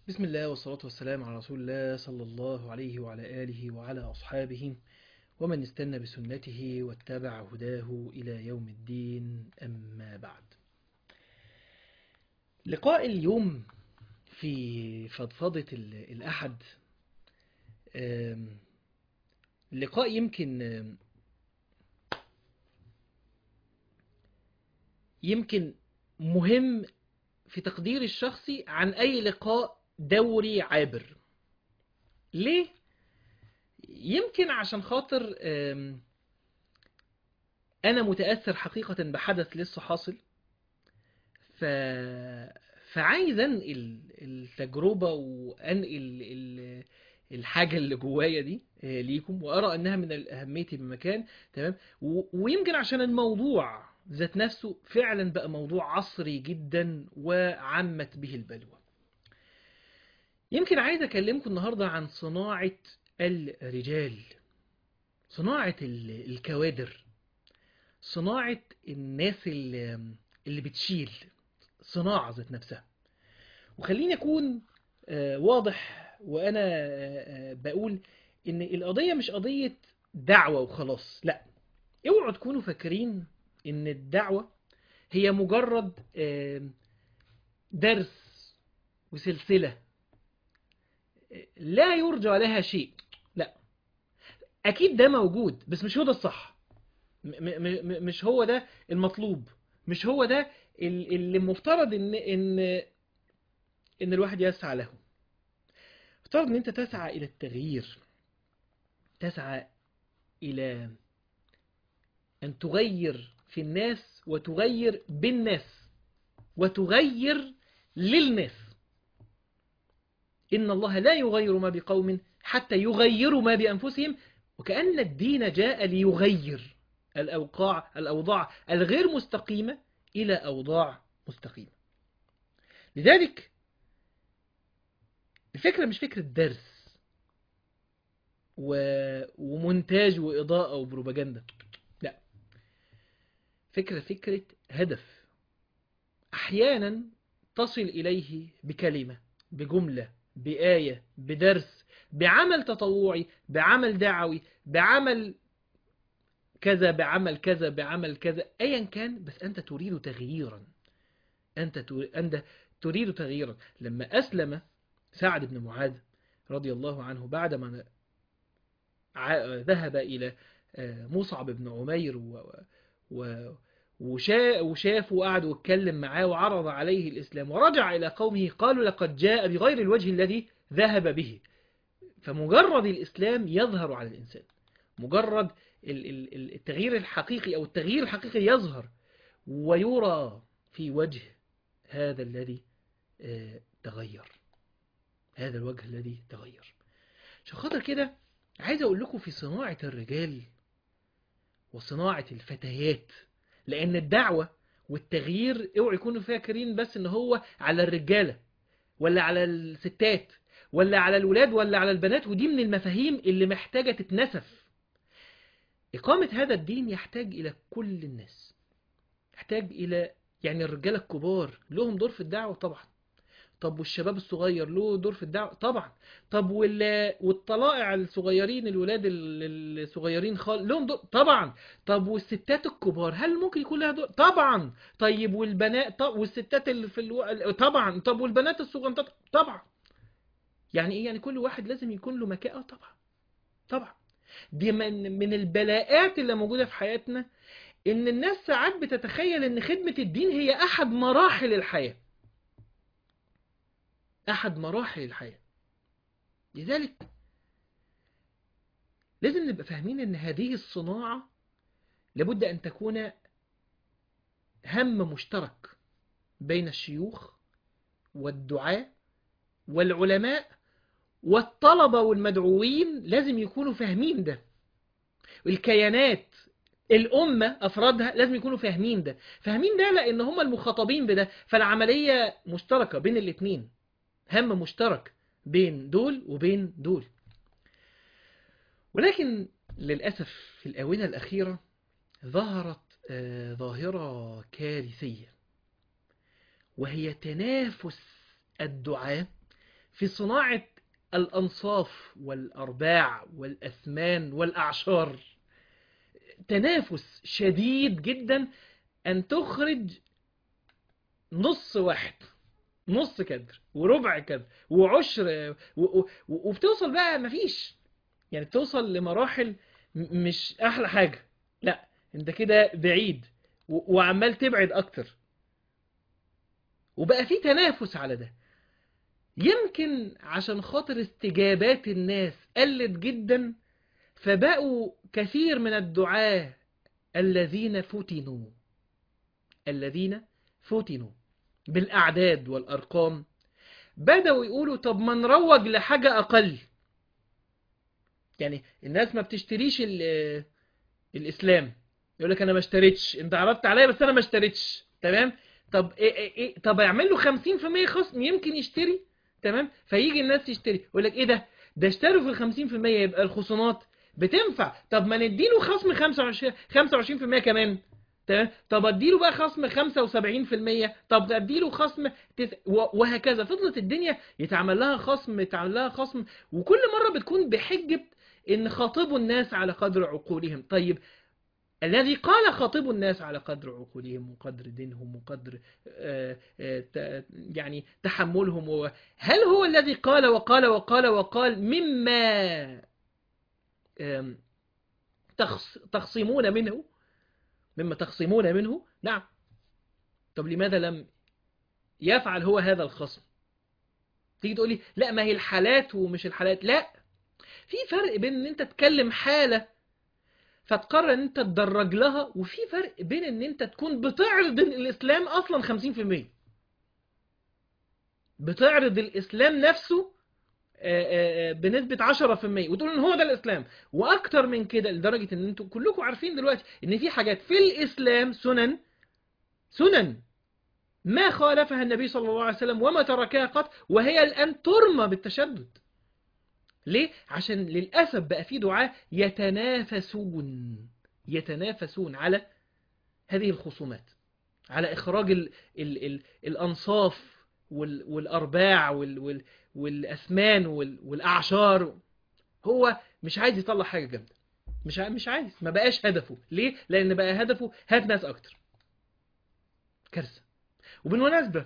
بسم الله والصلاة والسلام على رسول الله صلى الله عليه وعلى آله وعلى أصحابه ومن استنى بسنته واتبع هداه إلى يوم الدين أما بعد لقاء اليوم في فضفضة ال- الأحد آم، لقاء يمكن آم، يمكن مهم في تقديري الشخصي عن أي لقاء دوري عابر ليه؟ يمكن عشان خاطر آم، أنا متأثر حقيقة بحدث لسه حاصل ف... فعايز أنقل التجربة وأنقل ال... الحاجة اللي جوايا دي آه، ليكم وأرى أنها من الأهمية بمكان تمام و... ويمكن عشان الموضوع ذات نفسه فعلا بقى موضوع عصري جدا وعمت به البلوى يمكن عايز أكلمكم النهاردة عن صناعة الرجال صناعة ال- الكوادر صناعة الناس اللي, اللي بتشيل صناعة ذات نفسها وخليني أكون آه، واضح وأنا آه، آه، بقول إن القضية مش قضية دعوة وخلاص لا اوعوا تكونوا فاكرين إن الدعوة هي مجرد آه، درس وسلسلة لا يرجى لها شيء لا اكيد ده موجود بس مش هو ده الصح م م م مش هو ده المطلوب مش هو ده ال- اللي مفترض ان ان ان الواحد يسعى له مفترض ان انت تسعى الى التغيير تسعى الى ان تغير في الناس وتغير بالناس وتغير للناس إن الله لا يغير ما بقوم حتى يغيروا ما بأنفسهم وكأن الدين جاء ليغير الأوقاع الأوضاع الغير مستقيمة إلى أوضاع مستقيمة لذلك الفكرة مش فكرة درس و... ومونتاج وإضاءة وبروباجندا لا فكرة فكرة هدف أحيانا تصل إليه بكلمة بجملة بآية بدرس بعمل تطوعي بعمل دعوي بعمل كذا بعمل كذا بعمل كذا أيا كان بس أنت تريد تغييرا أنت تريد, أنت تريد تغييرا لما أسلم سعد بن معاذ رضي الله عنه بعدما ع- ذهب إلى آه، مصعب بن عمير و... و... وشا- وشافه وقعد واتكلم معاه وعرض عليه الإسلام ورجع إلى قومه قالوا لقد جاء بغير الوجه الذي ذهب به فمجرد الإسلام يظهر على الإنسان مجرد ال- ال- ال- التغيير الحقيقي أو التغيير الحقيقي يظهر ويرى في وجه هذا الذي آه، تغير هذا الوجه الذي تغير عشان خاطر كده عايز أقول لكم في صناعة الرجال وصناعة الفتيات لأن الدعوة والتغيير اوعوا يكونوا فاكرين بس ان هو على الرجالة ولا على الستات ولا على الولاد ولا على البنات ودي من المفاهيم اللي محتاجة تتنسف إقامة هذا الدين يحتاج إلى كل الناس يحتاج إلى يعني الرجالة الكبار لهم دور في الدعوة طبعا طب والشباب الصغير له دور في الدعوة طبعا طب وال... والطلائع الصغيرين الولاد ال- الصغيرين خال لهم دور طبعا طب والستات الكبار هل ممكن يكون لها دور طبعا طيب والبنات طب والستات اللي في الو... طبعا طب والبنات الصغنطات طبعا يعني ايه يعني كل واحد لازم يكون له مكان اه طبعا طبعا دي من من البلاءات اللي موجوده في حياتنا ان الناس ساعات بتتخيل ان خدمه الدين هي احد مراحل الحياه احد مراحل الحياه لذلك لازم نبقى فاهمين ان هذه الصناعه لابد ان تكون هم مشترك بين الشيوخ والدعاة والعلماء والطلبة والمدعوين لازم يكونوا فاهمين ده الكيانات الأمة أفرادها لازم يكونوا فاهمين ده فاهمين ده لأن هم المخاطبين بده فالعملية مشتركة بين الاتنين هم مشترك بين دول وبين دول ولكن للأسف في الآونة الأخيرة ظهرت آه، ظاهرة كارثية وهي تنافس الدعاة في صناعة الأنصاف والأرباع والأثمان والأعشار تنافس شديد جدا أن تخرج نص واحد نص كدر وربع كدر وعشر و... و... وبتوصل بقى مفيش يعني بتوصل لمراحل م- مش أحلى حاجة لا انت كده بعيد و... وعمال تبعد أكتر وبقى في تنافس على ده يمكن عشان خاطر استجابات الناس قلت جدا فبقوا كثير من الدعاة الذين فتنوا الذين فتنوا بالأعداد والأرقام بدأوا يقولوا طب ما نروج لحاجة أقل يعني الناس ما بتشتريش ال- الإسلام يقول لك أنا ما اشتريتش أنت عرضت عليا بس أنا ما اشتريتش تمام طب إيه إيه إيه طب اعمل له 50% خصم يمكن يشتري تمام فيجي الناس تشتري يقول لك ايه ده ده اشتروا في ال 50% يبقى الخصومات بتنفع طب ما نديله خصم 25 25% كمان تمام طب اديله بقى خصم 75% طب اديله خصم تس... و- وهكذا فضلت الدنيا يتعمل لها خصم يتعمل لها خصم وكل مرة بتكون بحجة ان خاطبوا الناس على قدر عقولهم طيب الذي قال خاطبوا الناس على قدر عقولهم وقدر دينهم وقدر آه، آه، ت- يعني تحملهم و- هل هو الذي قال وقال وقال وقال مما آم، تخص- تخصمون منه مما تخصمون منه نعم طب لماذا لم يفعل هو هذا الخصم تيجي تقول لي لا ما هي الحالات ومش الحالات لا في فرق بين ان انت تكلم حالة فتقرر ان انت تدرج لها وفي فرق بين ان انت تكون بتعرض الاسلام اصلا 50% بتعرض الاسلام نفسه آه، آه، آه، بنسبة 10% وتقول ان هو ده الاسلام واكتر من كده لدرجة ان انتوا كلكم عارفين دلوقتي ان في حاجات في الاسلام سنن سنن ما خالفها النبي صلى الله عليه وسلم وما تركها قط وهي الان ترمى بالتشدد ليه؟ عشان للأسف بقى في دعاة يتنافسون يتنافسون على هذه الخصومات على إخراج ال ال ال الأنصاف وال والأرباع وال وال والأثمان وال والأعشار هو مش عايز يطلع حاجة جامدة مش عايز مش عايز ما بقاش هدفه ليه؟ لأن بقى هدفه هات ناس أكتر كارثة وبالمناسبة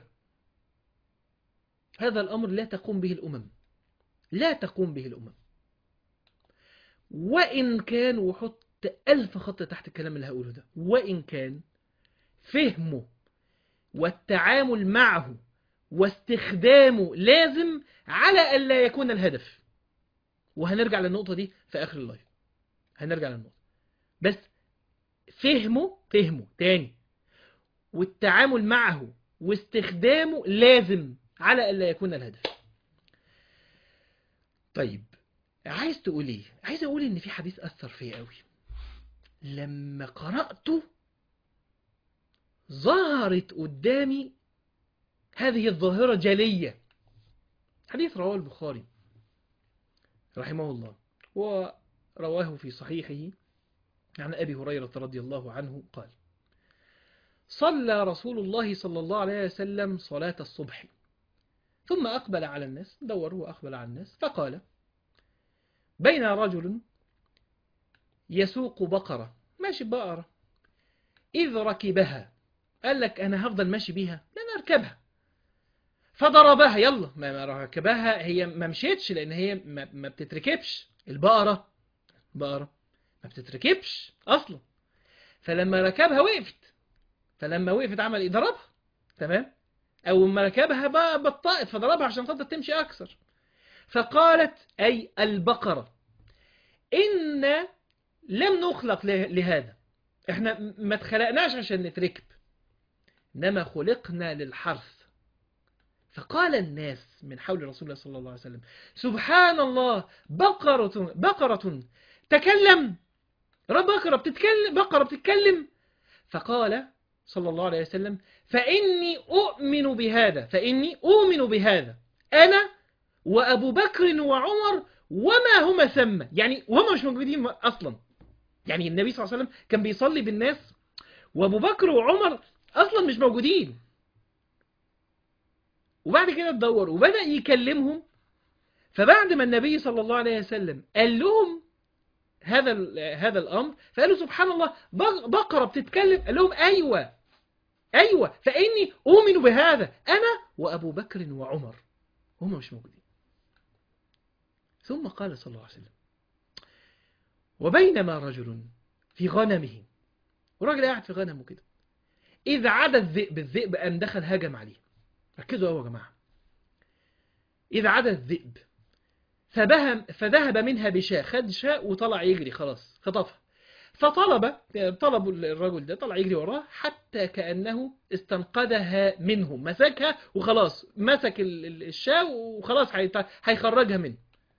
هذا الأمر لا تقوم به الأمم لا تقوم به الأمم وإن كان وحط ألف خط تحت الكلام اللي هقوله ده وإن كان فهمه والتعامل معه واستخدامه لازم على ألا يكون الهدف وهنرجع للنقطة دي في آخر اللايف هنرجع للنقطة بس فهمه فهمه تاني والتعامل معه واستخدامه لازم على ألا يكون الهدف طيب عايز تقول ايه عايز اقول ان في حديث اثر فيا قوي لما قرأته ظهرت قدامي هذه الظاهرة جلية حديث رواه البخاري رحمه الله ورواه في صحيحه عن أبي هريرة رضي الله عنه قال صلى رسول الله صلى الله عليه وسلم صلاة الصبح ثم أقبل على الناس دور وأقبل على الناس فقال بين رجل يسوق بقرة ماشي بقرة إذ ركبها قال لك أنا هفضل ماشي بيها لا أنا أركبها فضربها يلا ما ما ركبها هي ما مشيتش لأن هي ما, ما بتتركبش البقرة بقرة ما بتتركبش أصلا فلما ركبها وقفت فلما وقفت عمل إيه ضربها تمام أو لما ركبها بقى بطأت فضربها عشان خاطر تمشي أكثر فقالت أي البقرة إن لم نخلق له- لهذا احنا م- ما اتخلقناش عشان نتركب إنما خلقنا للحرث فقال الناس من حول رسول الله صلى الله عليه وسلم سبحان الله بقرة بقرة تكلم رب بقرة بتتكلم بقرة بتتكلم فقال صلى الله عليه وسلم فإني أؤمن بهذا فإني أؤمن بهذا أنا وأبو بكر وعمر وما هما ثم يعني وهم مش موجودين أصلا يعني النبي صلى الله عليه وسلم كان بيصلي بالناس وأبو بكر وعمر أصلا مش موجودين وبعد كده تدور وبدأ يكلمهم فبعد ما النبي صلى الله عليه وسلم قال لهم هذا ال- هذا الامر فقالوا سبحان الله بق- بقره بتتكلم قال لهم ايوه ايوه فاني اؤمن بهذا انا وابو بكر وعمر هم مش موجودين ثم قال صلى الله عليه وسلم وبينما رجل في غنمه وراجل قاعد في غنمه كده إذ عاد الذئب الذئب أن دخل هجم عليه ركزوا أهو يا جماعة إذ عاد الذئب فبهم فذهب منها بشاء خد شاء وطلع يجري خلاص خطفها فطلب طلب الرجل ده طلع يجري وراه حتى كأنه استنقذها منه مسكها وخلاص مسك ال- ال- الشاة وخلاص هيط- هيخرجها منه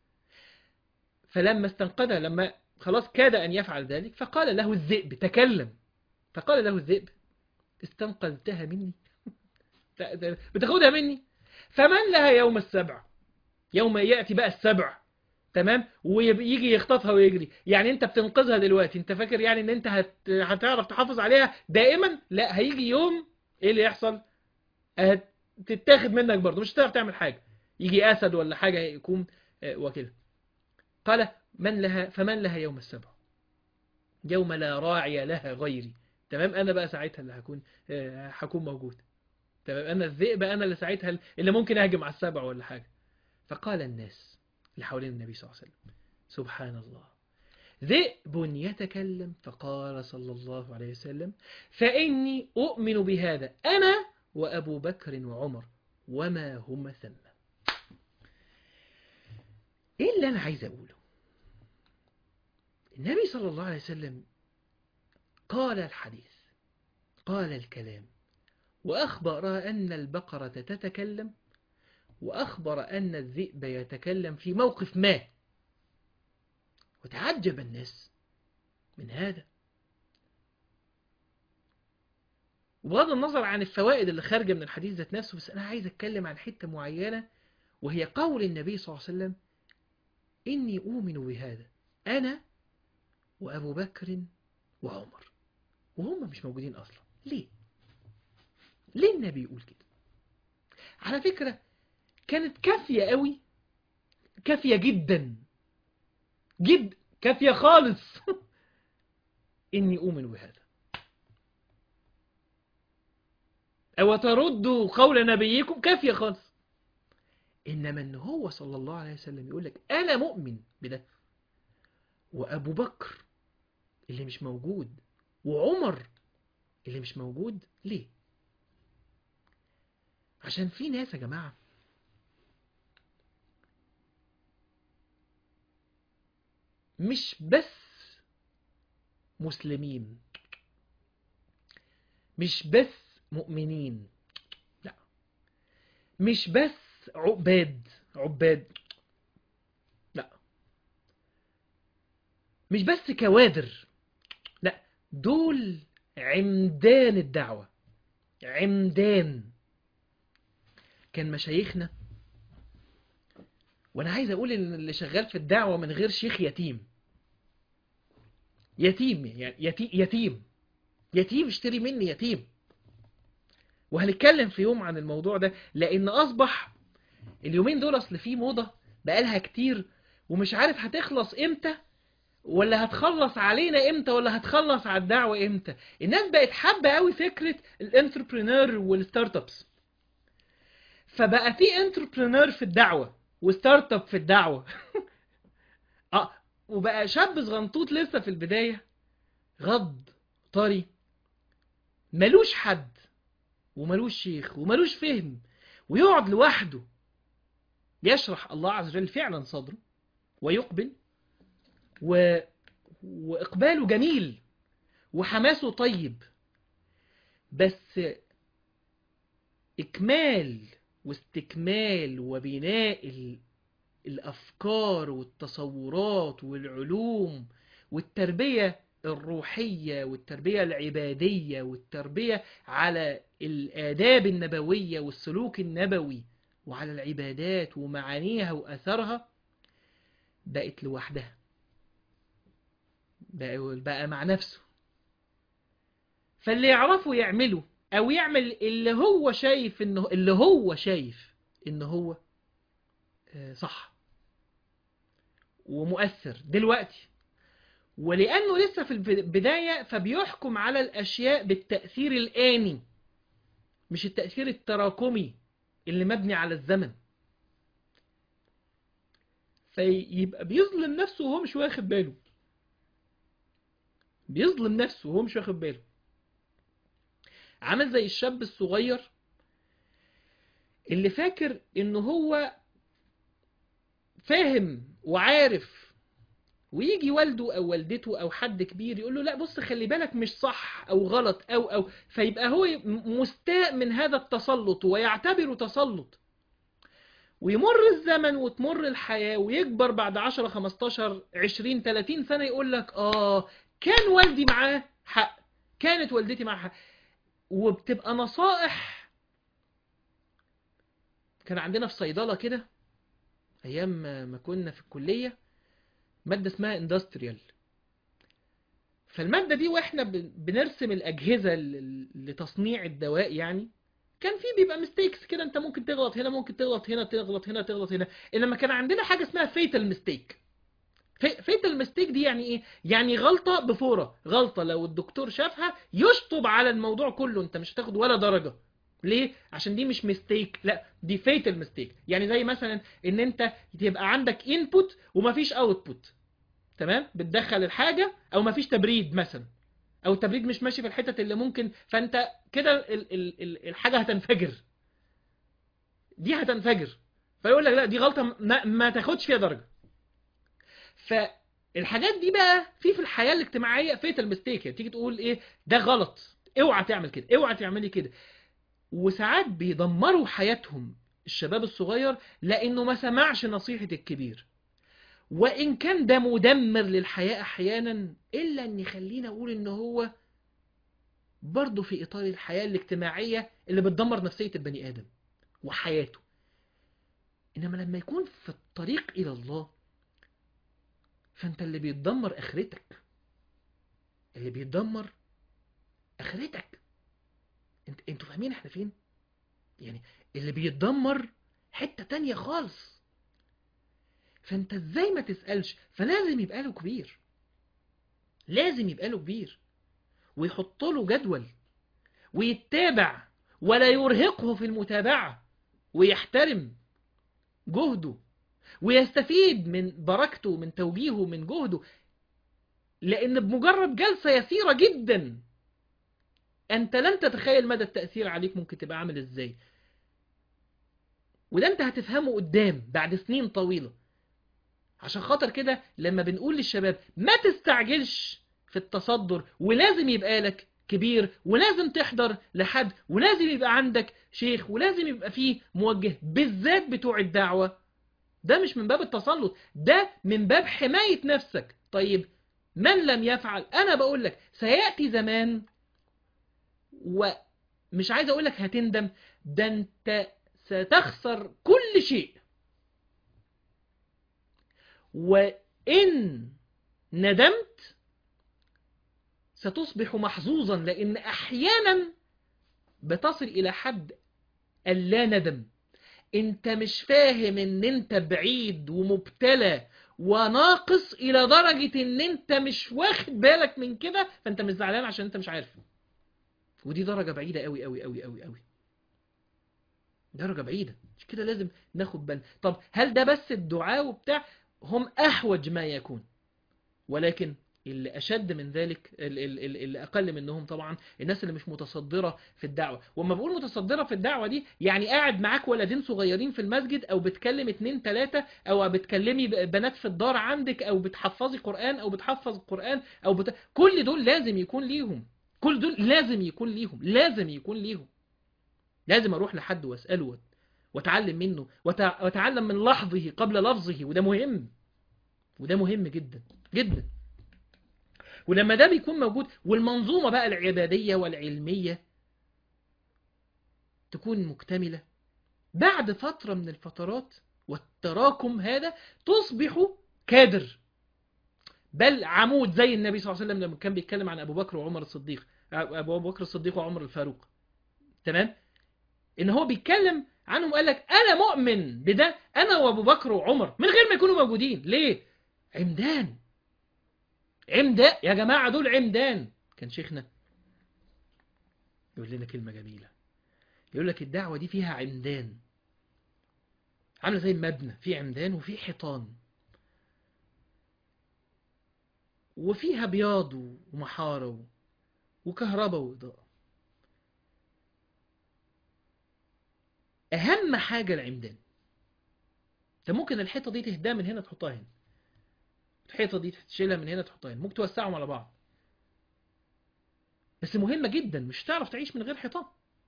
فلما استنقذها لما خلاص كاد أن يفعل ذلك فقال له الذئب تكلم فقال له الذئب استنقذتها مني بتاخدها مني فمن لها يوم السبع يوم يأتي بقى السبع تمام ويجي يخطفها ويجري يعني انت بتنقذها دلوقتي انت فاكر يعني ان انت هت... هتعرف تحافظ عليها دائما لا هيجي يوم ايه اللي يحصل هتتاخد منك برضه مش هتعرف تعمل حاجة يجي اسد ولا حاجة يكون آه، وكده قال من لها فمن لها يوم السبع يوم لا راعي لها غيري تمام انا بقى ساعتها اللي هكون آه، هكون موجود تمام انا الذئب انا اللي ساعتها اللي ممكن اهجم على السبع ولا حاجه فقال الناس اللي حوالين النبي صلى الله عليه وسلم سبحان الله ذئب يتكلم فقال صلى الله عليه وسلم فإني أؤمن بهذا أنا وأبو بكر وعمر وما هما ثم إيه اللي أنا عايز أقوله النبي صلى الله عليه وسلم قال الحديث قال الكلام وأخبر أن البقرة تتكلم وأخبر أن الذئب يتكلم في موقف ما وتعجب الناس من هذا وبغض النظر عن الفوائد اللي خارجة من الحديث ذات نفسه بس أنا عايز أتكلم عن حتة معينة وهي قول النبي صلى الله عليه وسلم إني أؤمن بهذا أنا وأبو بكر وعمر وهم مش موجودين أصلا ليه؟ ليه النبي يقول كده؟ على فكرة كانت كافية قوي كافية جدا جد كافية خالص إني أؤمن بهذا أو تردوا قول نبيكم كافية خالص إنما إن هو صلى الله عليه وسلم يقول لك أنا مؤمن بده وأبو بكر اللي مش موجود وعمر اللي مش موجود ليه عشان في ناس يا جماعة مش بس مسلمين مش بس مؤمنين لا مش بس عباد عباد لا مش بس كوادر لا دول عمدان الدعوة عمدان كان مشايخنا وانا عايز اقول ان اللي شغال في الدعوة من غير شيخ يتيم يتيم يعني يتيم يتيم يتيم اشتري مني يتيم وهنتكلم في يوم عن الموضوع ده لان اصبح اليومين دول اصل في موضة بقالها كتير ومش عارف هتخلص امتى ولا هتخلص علينا امتى ولا هتخلص على الدعوة امتى الناس بقت حابة قوي فكرة الانتربرينور والستارت ابس فبقى في انتربرينور في الدعوة وستارت اب في الدعوة اه وبقى شاب صغنطوط لسه في البداية غض طري ملوش حد وملوش شيخ وملوش فهم ويقعد لوحده يشرح الله عز وجل فعلا صدره ويقبل و... وإقباله جميل وحماسه طيب بس إكمال واستكمال وبناء ال... الأفكار والتصورات والعلوم والتربية الروحية والتربية العبادية والتربية على الآداب النبوية والسلوك النبوي وعلى العبادات ومعانيها وأثرها بقت لوحدها بقى, بقى مع نفسه فاللي يعرفه يعمله أو يعمل اللي هو شايف إنه اللي هو شايف إن هو صح ومؤثر دلوقتي ولأنه لسه في البداية فبيحكم على الأشياء بالتأثير الآني مش التأثير التراكمي اللي مبني على الزمن فيبقى بيظلم نفسه وهو مش واخد باله بيظلم نفسه وهو مش واخد باله عامل زي الشاب الصغير اللي فاكر ان هو فاهم وعارف ويجي والده او والدته او حد كبير يقول له لا بص خلي بالك مش صح او غلط او او فيبقى هو مستاء من هذا التسلط ويعتبره تسلط ويمر الزمن وتمر الحياة ويكبر بعد 10 15 20 30 سنة يقول لك اه كان والدي معاه حق كانت والدتي معاه حق وبتبقى نصائح كان عندنا في صيدلة كده ايام ما كنا في الكلية مادة اسمها اندستريال فالمادة دي واحنا بنرسم الأجهزة لتصنيع الدواء يعني كان في بيبقى ميستيكس كده انت ممكن تغلط هنا ممكن تغلط هنا تغلط هنا تغلط هنا انما كان عندنا حاجة اسمها فيتال ميستيك فيتال ميستيك دي يعني ايه يعني غلطة بفورة غلطة لو الدكتور شافها يشطب على الموضوع كله انت مش هتاخد ولا درجة ليه عشان دي مش ميستيك لا دي فيتال ميستيك يعني زي مثلا ان انت تبقى عندك انبوت ومفيش اوتبوت تمام بتدخل الحاجة او مفيش تبريد مثلا او التبريد مش ماشي في الحتت اللي ممكن فانت كده ال ال ال الحاجة هتنفجر دي هتنفجر فيقول لك لا دي غلطة ما, ما تاخدش فيها درجة فالحاجات دي بقى في في الحياة الاجتماعية فيتال ميستيك يعني تيجي تقول ايه ده غلط اوعى تعمل كده اوعى تعملي كده وساعات بيدمروا حياتهم الشباب الصغير لانه ما سمعش نصيحة الكبير وإن كان ده مدمر للحياة أحيانا إلا أن يخلينا أقول إن هو برضه في إطار الحياة الاجتماعية اللي بتدمر نفسية البني آدم وحياته إنما لما يكون في الطريق إلى الله فأنت اللي بيتدمر آخرتك اللي بيتدمر آخرتك انت انتوا فاهمين احنا فين يعني اللي بيتدمر حتة تانية خالص فانت ازاي ما تسألش فلازم يبقى له كبير لازم يبقى له كبير ويحط له جدول ويتابع ولا يرهقه في المتابعة ويحترم جهده ويستفيد من بركته من توجيهه من جهده لأن بمجرد جلسة يسيرة جدا أنت لن تتخيل مدى التأثير عليك ممكن تبقى عامل إزاي وده أنت هتفهمه قدام بعد سنين طويلة عشان خاطر كده لما بنقول للشباب ما تستعجلش في التصدر ولازم يبقى لك كبير ولازم تحضر لحد ولازم يبقى عندك شيخ ولازم يبقى فيه موجه بالذات بتوع الدعوة ده مش من باب التسلط ده من باب حماية نفسك طيب من لم يفعل أنا بقول لك سيأتي زمان ومش عايز أقول لك هتندم ده أنت ستخسر كل شيء وإن ندمت ستصبح محظوظا لأن أحيانا بتصل إلى حد اللا ندم انت مش فاهم ان انت بعيد ومبتلى وناقص الى درجة ان انت مش واخد بالك من كده فانت مش زعلان عشان انت مش عارف ودي درجة بعيدة قوي قوي قوي قوي قوي درجة بعيدة مش كده لازم ناخد بالنا طب هل ده بس الدعاء وبتاع هم أحوج ما يكون ولكن اللي أشد من ذلك اللي أقل منهم طبعا الناس اللي مش متصدرة في الدعوة وما بقول متصدرة في الدعوة دي يعني قاعد معاك ولدين صغيرين في المسجد أو بتكلم اتنين تلاتة أو بتكلمي بنات في الدار عندك أو بتحفظي قرآن أو بتحفظ القرآن أو بت... كل دول لازم يكون ليهم كل دول لازم يكون ليهم لازم يكون ليهم لازم أروح لحد وأسأله واتعلم منه واتعلم من لحظه قبل لفظه وده مهم وده مهم جدا جدا ولما ده بيكون موجود والمنظومة بقى العبادية والعلمية تكون مكتملة بعد فترة من الفترات والتراكم هذا تصبح كادر بل عمود زي النبي صلى الله عليه وسلم لما كان بيتكلم عن أبو بكر وعمر الصديق أبو بكر الصديق وعمر الفاروق تمام ان هو بيتكلم عنهم قال لك انا مؤمن بده انا وابو بكر وعمر من غير ما يكونوا موجودين ليه عمدان عمدان يا جماعة دول عمدان كان شيخنا يقول لنا كلمة جميلة يقول لك الدعوة دي فيها عمدان عاملة زي مبنى في عمدان وفي حيطان وفيها بياض ومحارة وكهرباء وإضاءة أهم حاجة العمدان انت ممكن الحيطة دي تهدها من هنا تحطها هنا الحيطة دي تشيلها من هنا تحطها هنا ممكن توسعهم على بعض بس مهمة جدا مش تعرف تعيش من غير حيطان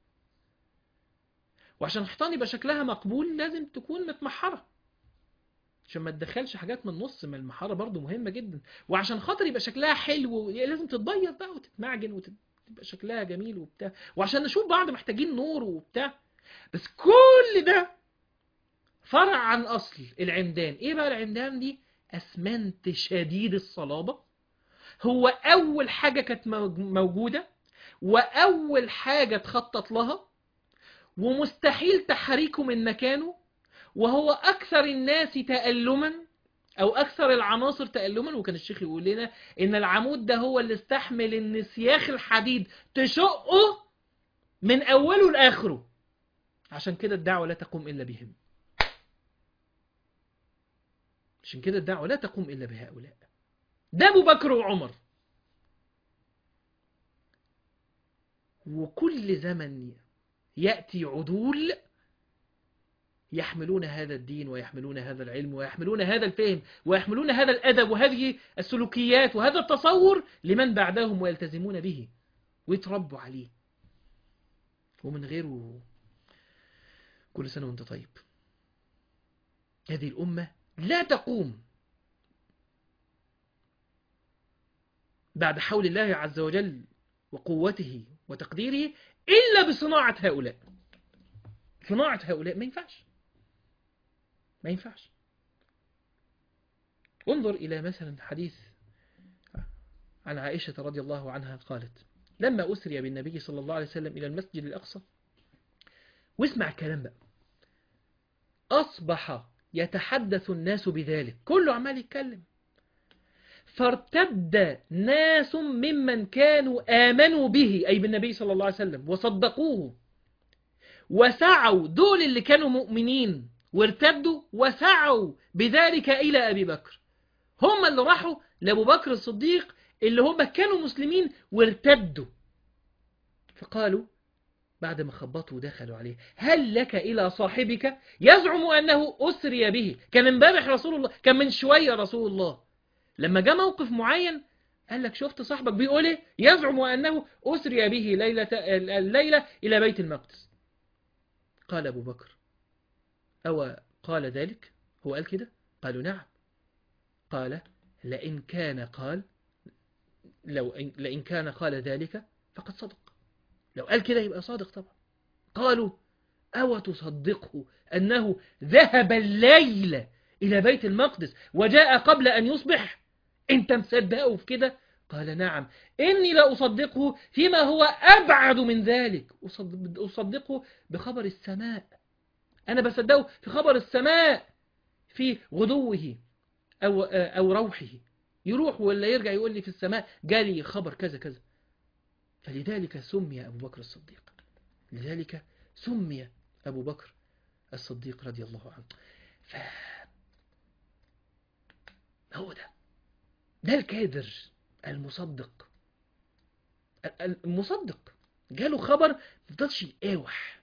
وعشان الحيطان يبقى شكلها مقبول لازم تكون متمحرة عشان ما تدخلش حاجات من النص ما المحارة برضو مهمة جدا وعشان خاطر يبقى شكلها حلو لازم تتبيض بقى وتتمعجن وتبقى شكلها جميل وبتاع وعشان نشوف بعض محتاجين نور وبتاع بس كل ده فرع عن أصل العمدان إيه بقى العمدان دي أسمنت شديد الصلابة هو أول حاجة كانت موجودة وأول حاجة تخطط لها ومستحيل تحريكه من مكانه وهو أكثر الناس تألما أو أكثر العناصر تألما وكان الشيخ يقول لنا إن العمود ده هو اللي استحمل إن سياخ الحديد تشقه من أوله لآخره عشان كده الدعوة لا تقوم إلا بهم عشان كده الدعوة لا تقوم إلا بهؤلاء ده أبو بكر وعمر وكل زمن يأتي عدول يحملون هذا الدين ويحملون هذا العلم ويحملون هذا الفهم ويحملون هذا الأدب وهذه السلوكيات وهذا التصور لمن بعدهم ويلتزمون به ويتربوا عليه ومن غيره كل سنة وانت طيب هذه الأمة لا تقوم بعد حول الله عز وجل وقوته وتقديره إلا بصناعة هؤلاء صناعة هؤلاء ما ينفعش ما ينفعش انظر إلى مثلا حديث عن عائشة رضي الله عنها قالت لما أسري بالنبي صلى الله عليه وسلم إلى المسجد الأقصى واسمع الكلام بقى أصبح يتحدث الناس بذلك كله عمال يتكلم فارتد ناس ممن كانوا آمنوا به أي بالنبي صلى الله عليه وسلم وصدقوه وسعوا دول اللي كانوا مؤمنين وارتدوا وسعوا بذلك إلى أبي بكر هم اللي راحوا لأبو بكر الصديق اللي هم كانوا مسلمين وارتدوا فقالوا بعد ما خبطوا ودخلوا عليه هل لك إلى صاحبك يزعم أنه أسري به كان امبارح رسول الله كان من شوية رسول الله لما جاء موقف معين قال لك شفت صاحبك بيقول ايه يزعم أنه أسري به ليلة الليلة إلى بيت المقدس قال أبو بكر أو قال ذلك هو قال كده قالوا نعم قال لئن كان قال لو إن لئن كان قال ذلك فقد صدق لو قال كده يبقى صادق طبعا قالوا أو تصدقه أنه ذهب الليل إلى بيت المقدس وجاء قبل أن يصبح أنت مصدقه في كده قال نعم إني لا أصدقه فيما هو أبعد من ذلك أصدقه بخبر السماء أنا بصدقه في خبر السماء في غدوه أو, أو روحه يروح ولا يرجع يقول لي في السماء جالي خبر كذا كذا فلذلك سمي أبو بكر الصديق لذلك سمي أبو بكر الصديق رضي الله عنه ف... هو ده ده الكادر المصدق المصدق جاله خبر ما يفضلش يقاوح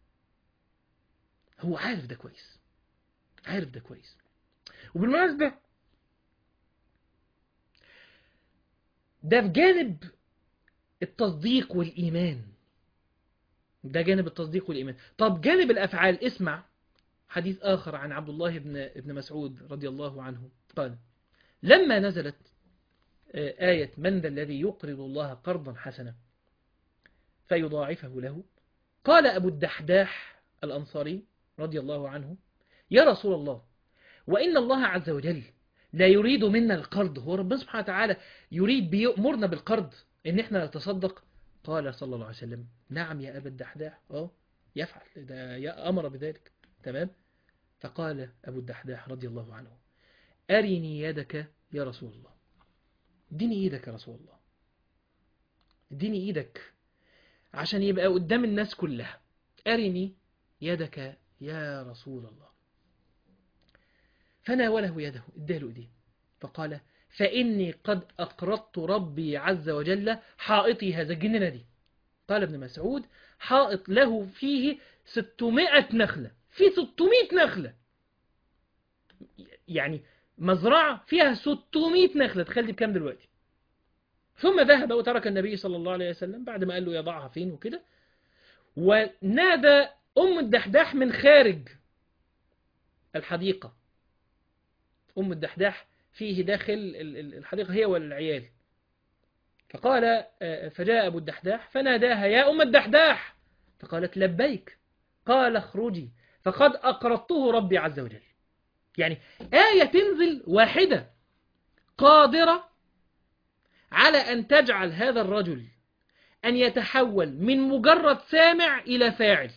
هو عارف ده كويس عارف ده كويس وبالمناسبة ده في جانب التصديق والإيمان ده جانب التصديق والإيمان طب جانب الأفعال اسمع حديث آخر عن عبد الله بن, ابن مسعود رضي الله عنه قال لما نزلت آية من ذا الذي يقرض الله قرضا حسنا فيضاعفه له قال أبو الدحداح الأنصاري رضي الله عنه يا رسول الله وإن الله عز وجل لا يريد منا القرض هو ربنا سبحانه وتعالى يريد بيأمرنا بالقرض إن إحنا نتصدق قال صلى الله عليه وسلم نعم يا أبا الدحداح أه يفعل ده أمر بذلك تمام فقال أبو الدحداح رضي الله عنه أرني يدك يا رسول الله اديني ايدك يا رسول الله اديني ايدك عشان يبقى قدام الناس كلها أرني يدك يا رسول الله فناوله يده اداله ايديه فقال فإني قد أقرضت ربي عز وجل حائطي هذا الجنينة دي قال ابن مسعود حائط له فيه 600 نخلة في 600 نخلة يعني مزرعة فيها 600 نخلة تخيل دي بكام دلوقتي ثم ذهب وترك النبي صلى الله عليه وسلم بعد ما قال له يضعها فين وكده ونادى أم الدحداح من خارج الحديقة أم الدحداح فيه داخل الحديقة هي والعيال فقال فجاء أبو الدحداح فناداها يا أم الدحداح فقالت لبيك قال اخرجي فقد أقرضته ربي عز وجل يعني آية تنزل واحدة قادرة على أن تجعل هذا الرجل أن يتحول من مجرد سامع إلى فاعل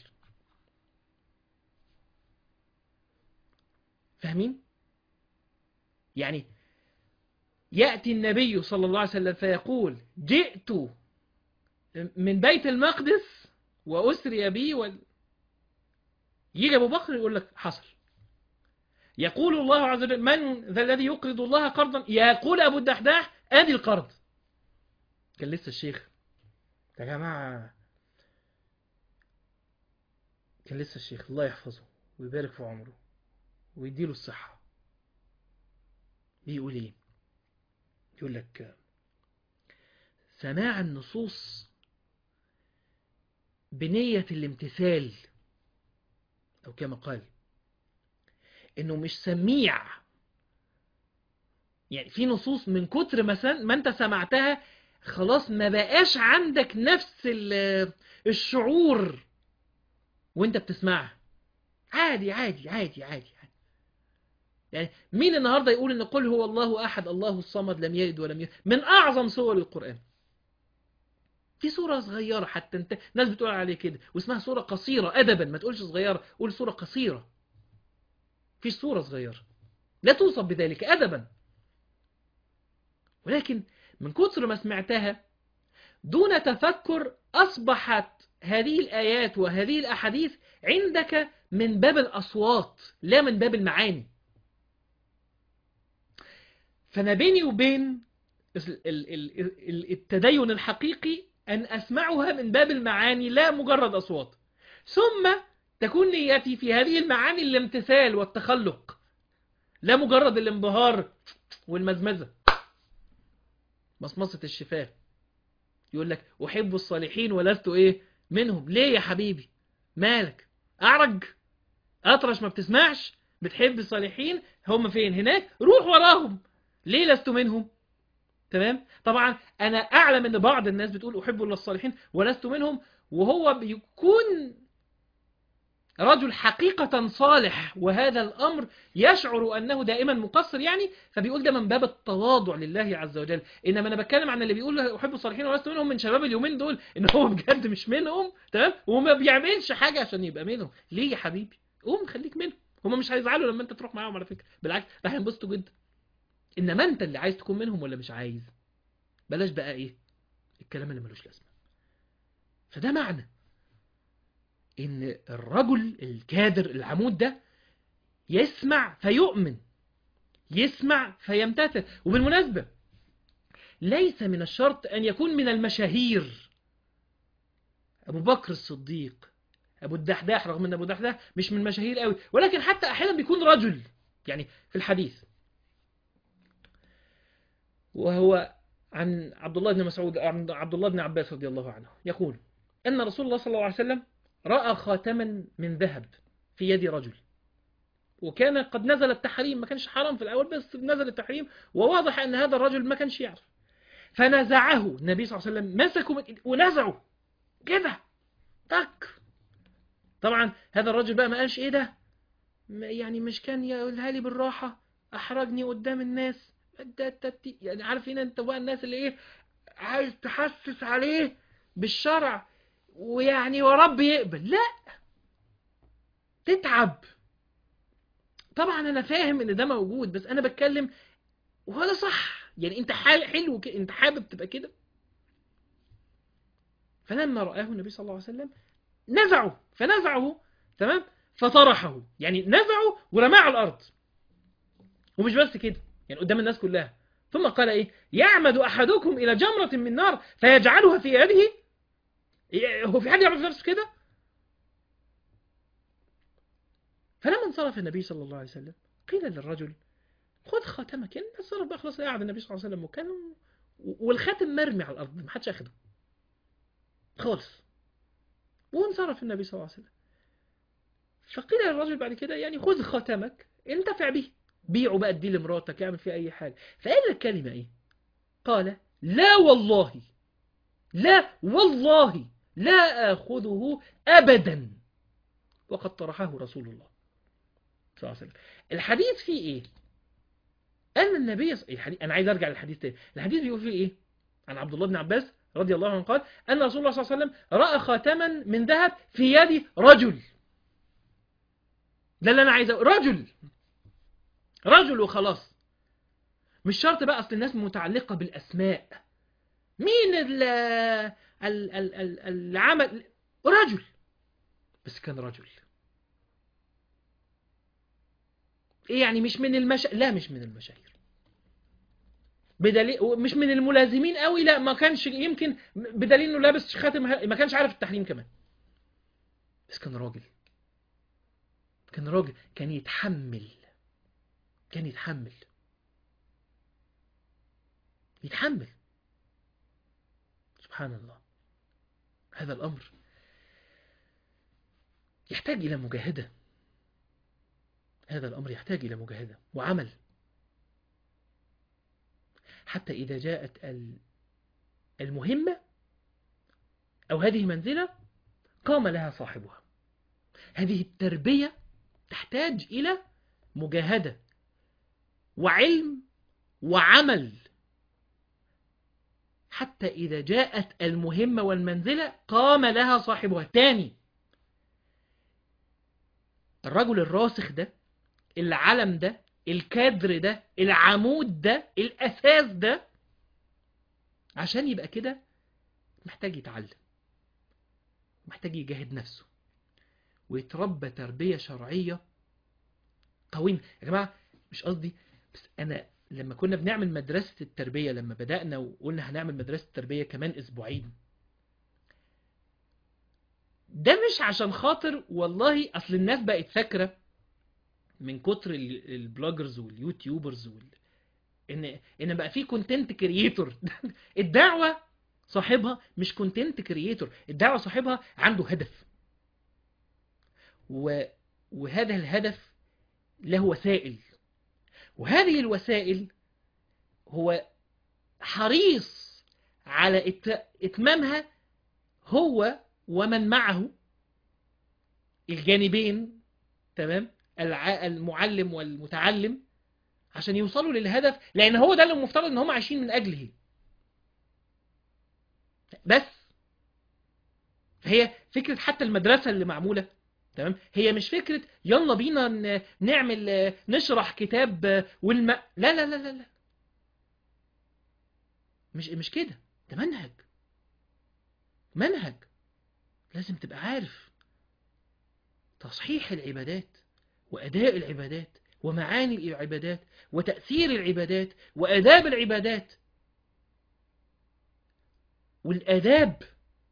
فاهمين؟ يعني يأتي النبي صلى الله عليه وسلم فيقول جئت من بيت المقدس وأسري بي و... يجي أبو بكر يقول لك حصل يقول الله عز وجل من ذا الذي يقرض الله قرضا يقول أبو الدحداح أدي القرض كان لسه الشيخ يا جماعة كان لسه الشيخ الله يحفظه ويبارك في عمره ويديله الصحة بيقول ايه يقول لك سماع النصوص بنية الامتثال أو كما قال إنه مش سميع يعني في نصوص من كتر ما, ما أنت سمعتها خلاص ما بقاش عندك نفس الشعور وانت بتسمعها عادي عادي عادي عادي يعني مين النهاردة يقول ان قل هو الله أحد الله الصمد لم يلد ولم يولد من أعظم سور القرآن في سورة صغيرة حتى انت ناس بتقول عليه كده واسمها سورة قصيرة أدبا ما تقولش صغيرة قول سورة قصيرة في سورة صغيرة لا توصف بذلك أدبا ولكن من كثر ما سمعتها دون تفكر أصبحت هذه الآيات وهذه الأحاديث عندك من باب الأصوات لا من باب المعاني فأنا بيني وبين التدين الحقيقي أن أسمعها من باب المعاني لا مجرد أصوات ثم تكون نيتي في هذه المعاني الامتثال والتخلق لا مجرد الانبهار والمزمزة مصمصة الشفاه يقول لك أحب الصالحين ولست إيه منهم ليه يا حبيبي مالك أعرج أطرش ما بتسمعش بتحب الصالحين هم فين هناك روح وراهم ليه لست منهم تمام طبعا انا اعلم ان بعض الناس بتقول احب الله الصالحين ولست منهم وهو بيكون رجل حقيقة صالح وهذا الأمر يشعر أنه دائما مقصر يعني فبيقول ده من باب التواضع لله عز وجل إنما أنا بتكلم عن اللي بيقول أحب الصالحين ولست منهم من شباب اليومين دول إن هو بجد مش منهم تمام وما بيعملش حاجة عشان يبقى منهم ليه يا حبيبي قوم خليك منهم هما مش هيزعلوا لما أنت تروح معاهم على فكرة بالعكس راح ينبسطوا جدا إنما أنت اللي عايز تكون منهم ولا مش عايز بلاش بقى إيه الكلام اللي ملوش لازمة فده معنى ان الرجل الكادر العمود ده يسمع فيؤمن يسمع فيمتثل وبالمناسبة ليس من الشرط أن يكون من المشاهير أبو بكر الصديق أبو الدحداح رغم أن أبو الدحداح مش من المشاهير قوي ولكن حتى أحيانا بيكون رجل يعني في الحديث وهو عن عبد الله بن مسعود عن عبد الله بن عباس رضي الله عنه يقول أن رسول الله صلى الله عليه وسلم رأى خاتما من ذهب في يد رجل وكان قد نزل التحريم ما كانش حرام في الأول بس نزل التحريم وواضح أن هذا الرجل ما كانش يعرف فنزعه النبي صلى الله عليه وسلم مسكه ونزعه كده تك طبعا هذا الرجل بقى ما قالش ايه ده يعني مش كان يقولها لي بالراحة احرجني قدام الناس يعني عارف هنا انت بقى الناس اللي ايه عايز تحسس عليه بالشرع ويعني ورب يقبل لا تتعب طبعا انا فاهم ان ده موجود بس انا بتكلم وهو ده صح يعني انت حال حلو كده انت حابب تبقى كده فلما رآه النبي صلى الله عليه وسلم نزعه فنزعه تمام فطرحه يعني نزعه ورماه على الارض ومش بس كده يعني قدام الناس كلها ثم قال ايه يعمد احدكم الى جمرة من نار فيجعلها في يده إيه، هو في حد يعمل في نفسه كده فلما انصرف النبي صلى الله عليه وسلم قيل للرجل خذ خاتمك يعني انصرف بقى خلاص قاعد النبي صلى الله عليه وسلم وكان والخاتم مرمي على الارض ما حدش اخده خالص وانصرف النبي صلى الله عليه وسلم فقيل للرجل بعد كده يعني خذ خاتمك انتفع به بيعه بقى اديه لمراتك اعمل فيه اي حاجه فقال الكلمه ايه قال لا والله لا والله لا اخذه ابدا وقد طرحه رسول الله صلى الله عليه وسلم الحديث فيه ايه ان النبي ص- الحديث انا عايز ارجع للحديث تاني الحديث بيقول فيه ايه عن عبد الله بن عباس رضي الله عنه قال ان رسول الله صلى الله عليه وسلم راى خاتما من ذهب في يد رجل ده اللي انا عايز أقول. رجل رجل وخلاص مش شرط بقى اصل الناس متعلقه بالاسماء مين ال ال ال ال اللي عمل رجل بس كان رجل ايه يعني مش من المشا لا مش من المشاهير بدليل مش من الملازمين قوي لا ما كانش يمكن بدليل انه لابس خاتم ما كانش عارف التحريم كمان بس كان راجل كان راجل كان يتحمل كان يتحمل يتحمل سبحان الله هذا الأمر يحتاج إلى مجاهدة هذا الأمر يحتاج إلى مجاهدة وعمل حتى إذا جاءت ال- المهمة أو هذه منزلة قام لها صاحبها هذه التربية تحتاج إلى مجاهدة وعلم وعمل حتى إذا جاءت المهمة والمنزلة قام لها صاحبها تاني الرجل الراسخ ده العلم ده الكادر ده العمود ده الأساس ده عشان يبقى كده محتاج يتعلم محتاج يجاهد نفسه ويتربى تربية شرعية قويمة يا جماعة مش قصدي بس أنا لما كنا بنعمل مدرسة التربية لما بدأنا وقلنا هنعمل مدرسة التربية كمان أسبوعين ده مش عشان خاطر والله أصل الناس بقت فاكرة من كتر ال- البلوجرز واليوتيوبرز وال... ان ان بقى في كونتنت كرييتور الدعوه صاحبها مش كونتنت كرييتور الدعوه صاحبها عنده هدف و... وهذا الهدف له وسائل وهذه الوسائل هو حريص على إت... اتمامها هو ومن معه الجانبين تمام الع... المعلم والمتعلم عشان يوصلوا للهدف لان هو ده اللي المفترض ان هم عايشين من اجله بس فهي فكره حتى المدرسه اللي معموله تمام هي مش فكره يلا بينا ن- نعمل نشرح كتاب والم لا لا لا لا لا مش مش كده ده منهج منهج لازم تبقى عارف تصحيح العبادات وأداء العبادات ومعاني العبادات وتأثير العبادات وآداب العبادات والآداب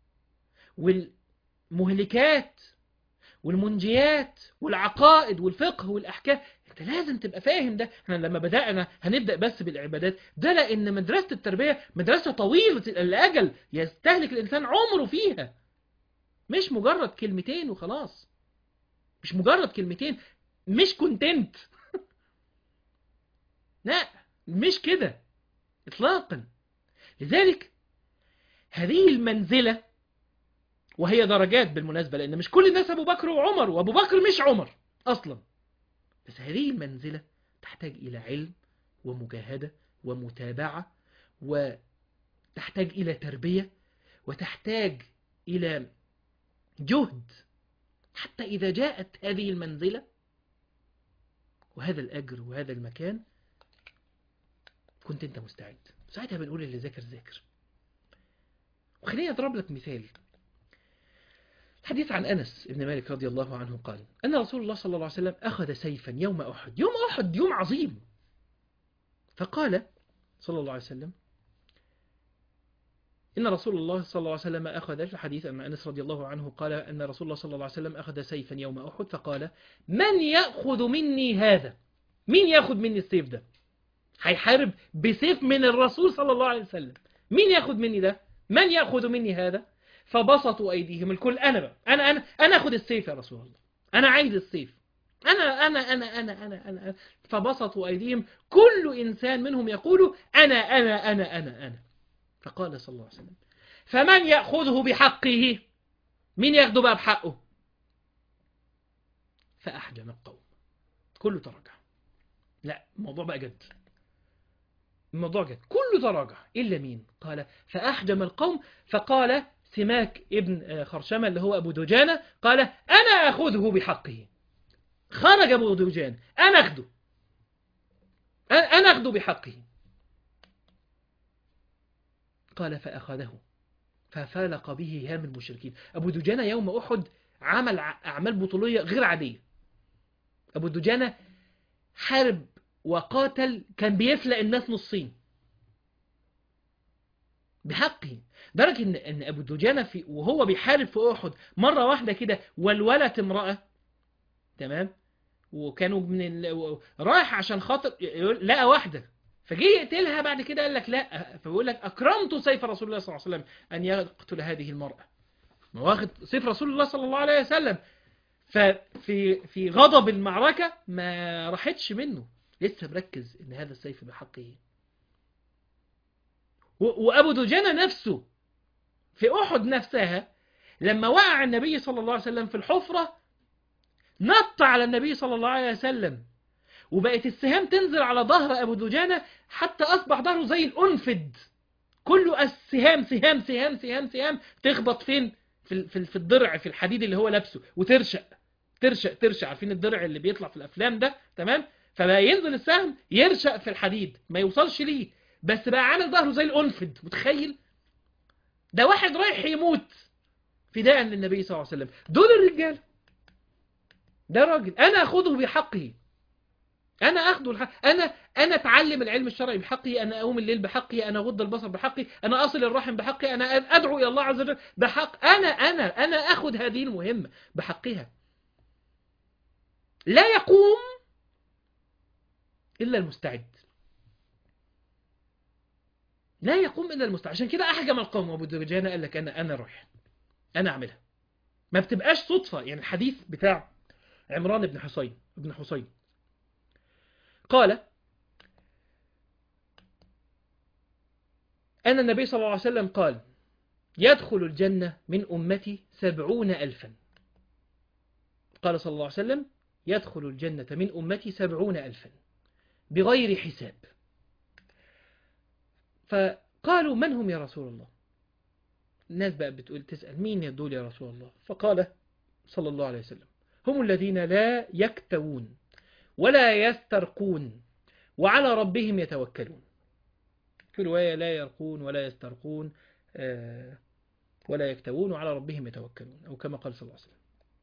والمهلكات والمنجيات والعقائد والفقه والأحكام انت لازم تبقى فاهم ده احنا لما بدأنا هنبدأ بس بالعبادات ده لأن مدرسة التربية مدرسة طويلة الأجل يستهلك الإنسان عمره فيها مش مجرد كلمتين وخلاص مش مجرد كلمتين مش كونتنت لا مش كده اطلاقا لذلك هذه المنزلة وهي درجات بالمناسبة لأن مش كل الناس أبو بكر وعمر وأبو بكر مش عمر أصلا بس هذه المنزلة تحتاج إلى علم ومجاهدة ومتابعة وتحتاج إلى تربية وتحتاج إلى جهد حتى إذا جاءت هذه المنزلة وهذا الأجر وهذا المكان كنت أنت مستعد ساعتها بنقول اللي ذاكر ذاكر وخليني أضرب لك مثال حديث عن أنس بن مالك رضي الله عنه قال أن رسول الله صلى الله عليه وسلم أخذ سيفا يوم أحد يوم أحد يوم عظيم فقال صلى الله عليه وسلم إن رسول الله صلى الله عليه وسلم أخذ في الحديث أن أنس رضي الله عنه قال أن رسول الله صلى الله عليه وسلم أخذ سيفا يوم أحد فقال من يأخذ مني هذا مين يأخذ مني السيف ده هيحارب بسيف من الرسول صلى الله عليه وسلم مين يأخذ مني ده من يأخذ مني هذا فبسطوا أيديهم الكل أنا بقى أنا أنا أنا أخذ السيف يا رسول الله أنا عايز السيف أنا أنا أنا أنا أنا أنا فبسطوا أيديهم كل إنسان منهم يقول أنا أنا أنا أنا أنا فقال صلى الله عليه وسلم فمن يأخذه بحقه مين ياخده بقى بحقه فأحجم القوم كله تراجع لا الموضوع بقى جد الموضوع جد كله تراجع إلا مين قال فأحجم القوم فقال سماك ابن خرشمة اللي هو أبو دجانة قال أنا أخذه بحقه خرج أبو دجان أنا أخذه أنا أخذه بحقه قال فأخذه ففالق به هام المشركين أبو دجانة يوم أحد عمل أعمال بطولية غير عادية أبو دجانة حارب وقاتل كان بيفلق الناس نصين بحقه درجة إن, إن أبو دجانة في وهو بيحارب في أحد مرة واحدة كده ولولت امرأة تمام وكانوا من ال... رايح عشان خاطر لقى واحدة فجي يقتلها بعد كده قال لك لا فبيقول لك أكرمت سيف رسول الله صلى الله عليه وسلم أن يقتل هذه المرأة ما واخد سيف رسول الله صلى الله عليه وسلم ففي في غضب المعركة ما راحتش منه لسه مركز ان هذا السيف بحقه وابو دجانة نفسه في احد نفسها لما وقع النبي صلى الله عليه وسلم في الحفرة نط على النبي صلى الله عليه وسلم وبقت السهام تنزل على ظهر ابو دجانة حتى اصبح ظهره زي الانفد كله السهام سهام سهام سهام سهام تخبط فين في في الضرع في الحديد اللي هو لابسه وترشق ترشق ترشق عارفين الضرع اللي بيطلع في الافلام ده تمام فبقى ينزل السهم يرشق في الحديد ما يوصلش ليه بس بقى عامل ظهره زي الانفد متخيل ده واحد رايح يموت فداء للنبي صلى الله عليه وسلم دول الرجال ده راجل انا اخذه بحقه انا اخذه الحق انا انا اتعلم العلم الشرعي بحقي انا اقوم الليل بحقي انا اغض البصر بحقي انا اصل الرحم بحقي انا ادعو الى الله عز وجل بحق انا انا انا اخذ هذه المهمه بحقها لا يقوم الا المستعد لا يقوم الا المستعد عشان كده احجم القوم وابو دجانه قال لك انا انا رايح انا اعملها ما بتبقاش صدفه يعني الحديث بتاع عمران بن حسين ابن حسين قال أن النبي صلى الله عليه وسلم قال يدخل الجنة من أمتي سبعون ألفا قال صلى الله عليه وسلم يدخل الجنة من أمتي سبعون ألفا بغير حساب فقالوا من هم يا رسول الله الناس بقى بتقول تسأل مين يدول يا رسول الله فقال صلى الله عليه وسلم هم الذين لا يكتوون ولا يسترقون وعلى ربهم يتوكلون في رواية لا يرقون ولا يسترقون ولا يكتوون وعلى ربهم يتوكلون أو كما قال صلى الله عليه وسلم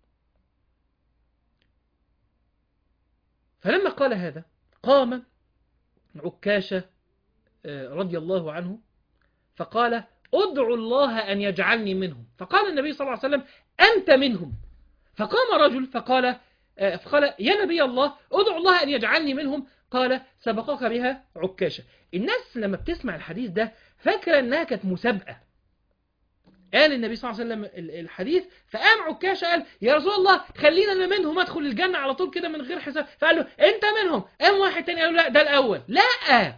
فلما قال هذا قام عكاشة رضي الله عنه فقال ادعوا الله أن يجعلني منهم فقال النبي صلى الله عليه وسلم أنت منهم فقام رجل فقال فقال يا نبي الله ادعو الله أن يجعلني منهم قال سبقك بها عكاشة الناس لما بتسمع الحديث ده فاكرة أنها كانت مسابقة قال النبي صلى الله عليه وسلم الحديث فقام عكاشة قال يا رسول الله خلينا انا منهم ادخل الجنة على طول كده من غير حساب فقال له انت منهم قام واحد تاني قال له لا ده الاول لا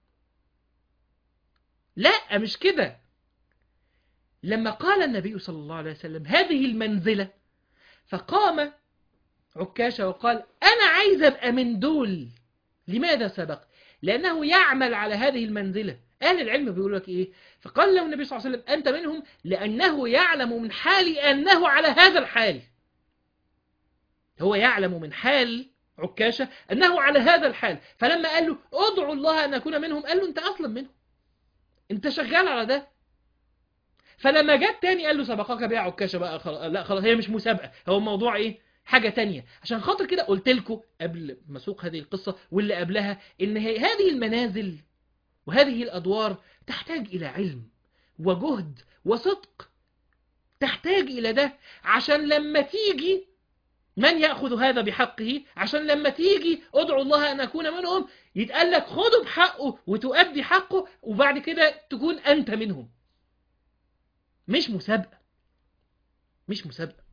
لا مش كده لما قال النبي صلى الله عليه وسلم هذه المنزلة فقام عكاشة وقال أنا عايز أبقى من دول لماذا سبق لأنه يعمل على هذه المنزلة أهل العلم بيقول لك إيه فقال له النبي صلى الله عليه وسلم أنت منهم لأنه يعلم من حالي أنه على هذا الحال هو يعلم من حال عكاشة أنه على هذا الحال فلما قال له ادعوا الله أن أكون منهم قال له أنت أصلا منهم أنت شغال على ده فلما جت تاني قال له سبقك بيع عكاشة بقى خلاص لا خلاص هي مش مسابقة هو الموضوع إيه حاجة تانية عشان خاطر كده قلت لكم قبل ما اسوق هذه القصة واللي قبلها إن هي هذه المنازل وهذه الأدوار تحتاج إلى علم وجهد وصدق تحتاج إلى ده عشان لما تيجي من يأخذ هذا بحقه عشان لما تيجي ادعو الله أن أكون منهم يتقال لك خده بحقه وتؤدي حقه وبعد كده تكون أنت منهم مش مسابقة مش مسابقة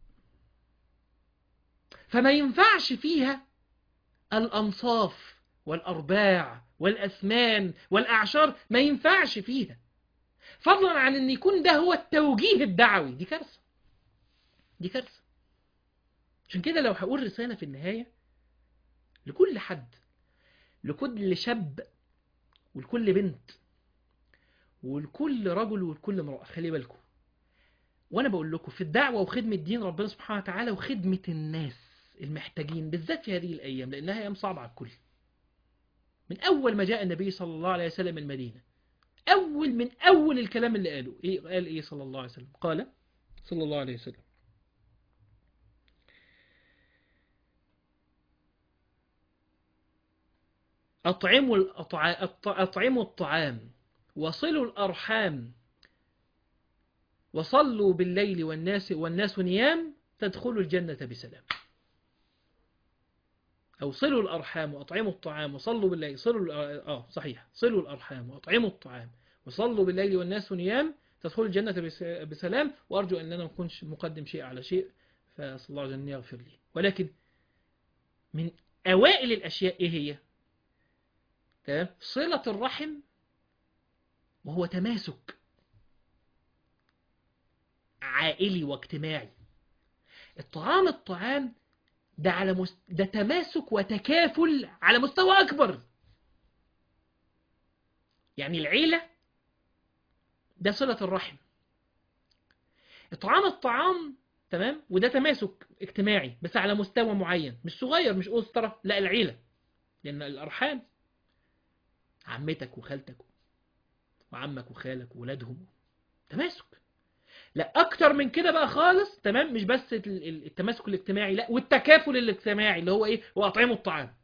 فما ينفعش فيها الأنصاف والأرباع والأثمان والأعشار ما ينفعش فيها فضلا عن أن يكون ده هو التوجيه الدعوي دي كارثة دي كارثة عشان كده لو هقول رسالة في النهاية لكل حد لكل شاب ولكل بنت ولكل رجل ولكل امرأة خلي بالكم وانا بقول لكم في الدعوة وخدمة دين ربنا سبحانه وتعالى وخدمة الناس المحتاجين بالذات في هذه الأيام لأنها أيام صعبة على الكل من أول ما جاء النبي صلى الله عليه وسلم المدينة أول من أول الكلام اللي قاله إيه قال إيه صلى الله عليه وسلم قال صلى الله عليه وسلم أطعموا الأطع... أطعموا الطعام وصلوا الأرحام وصلوا بالليل والناس والناس نيام تدخلوا الجنة بسلام أو صلوا الأرحام وأطعموا الطعام وصلوا بالليل صلوا آه صحيح صلوا الأرحام وأطعموا الطعام وصلوا بالليل والناس نيام تدخلوا الجنة بسلام وأرجو أن أنا ما أكونش مقدم شيء على شيء فصلى الله عز وجل يغفر لي ولكن من أوائل الأشياء إيه هي تمام صلة الرحم وهو تماسك عائلي واجتماعي الطعام الطعام ده على مست... ده تماسك وتكافل على مستوى أكبر يعني العيلة ده صلة الرحم إطعام الطعام تمام وده تماسك اجتماعي بس على مستوى معين مش صغير مش أسطرة لا العيلة لأن الأرحام عمتك وخالتك وعمك وخالك وولادهم تماسك لا اكتر من كده بقى خالص تمام مش بس التماسك الاجتماعي لا والتكافل الاجتماعي اللي هو ايه هو اطعموا الطعام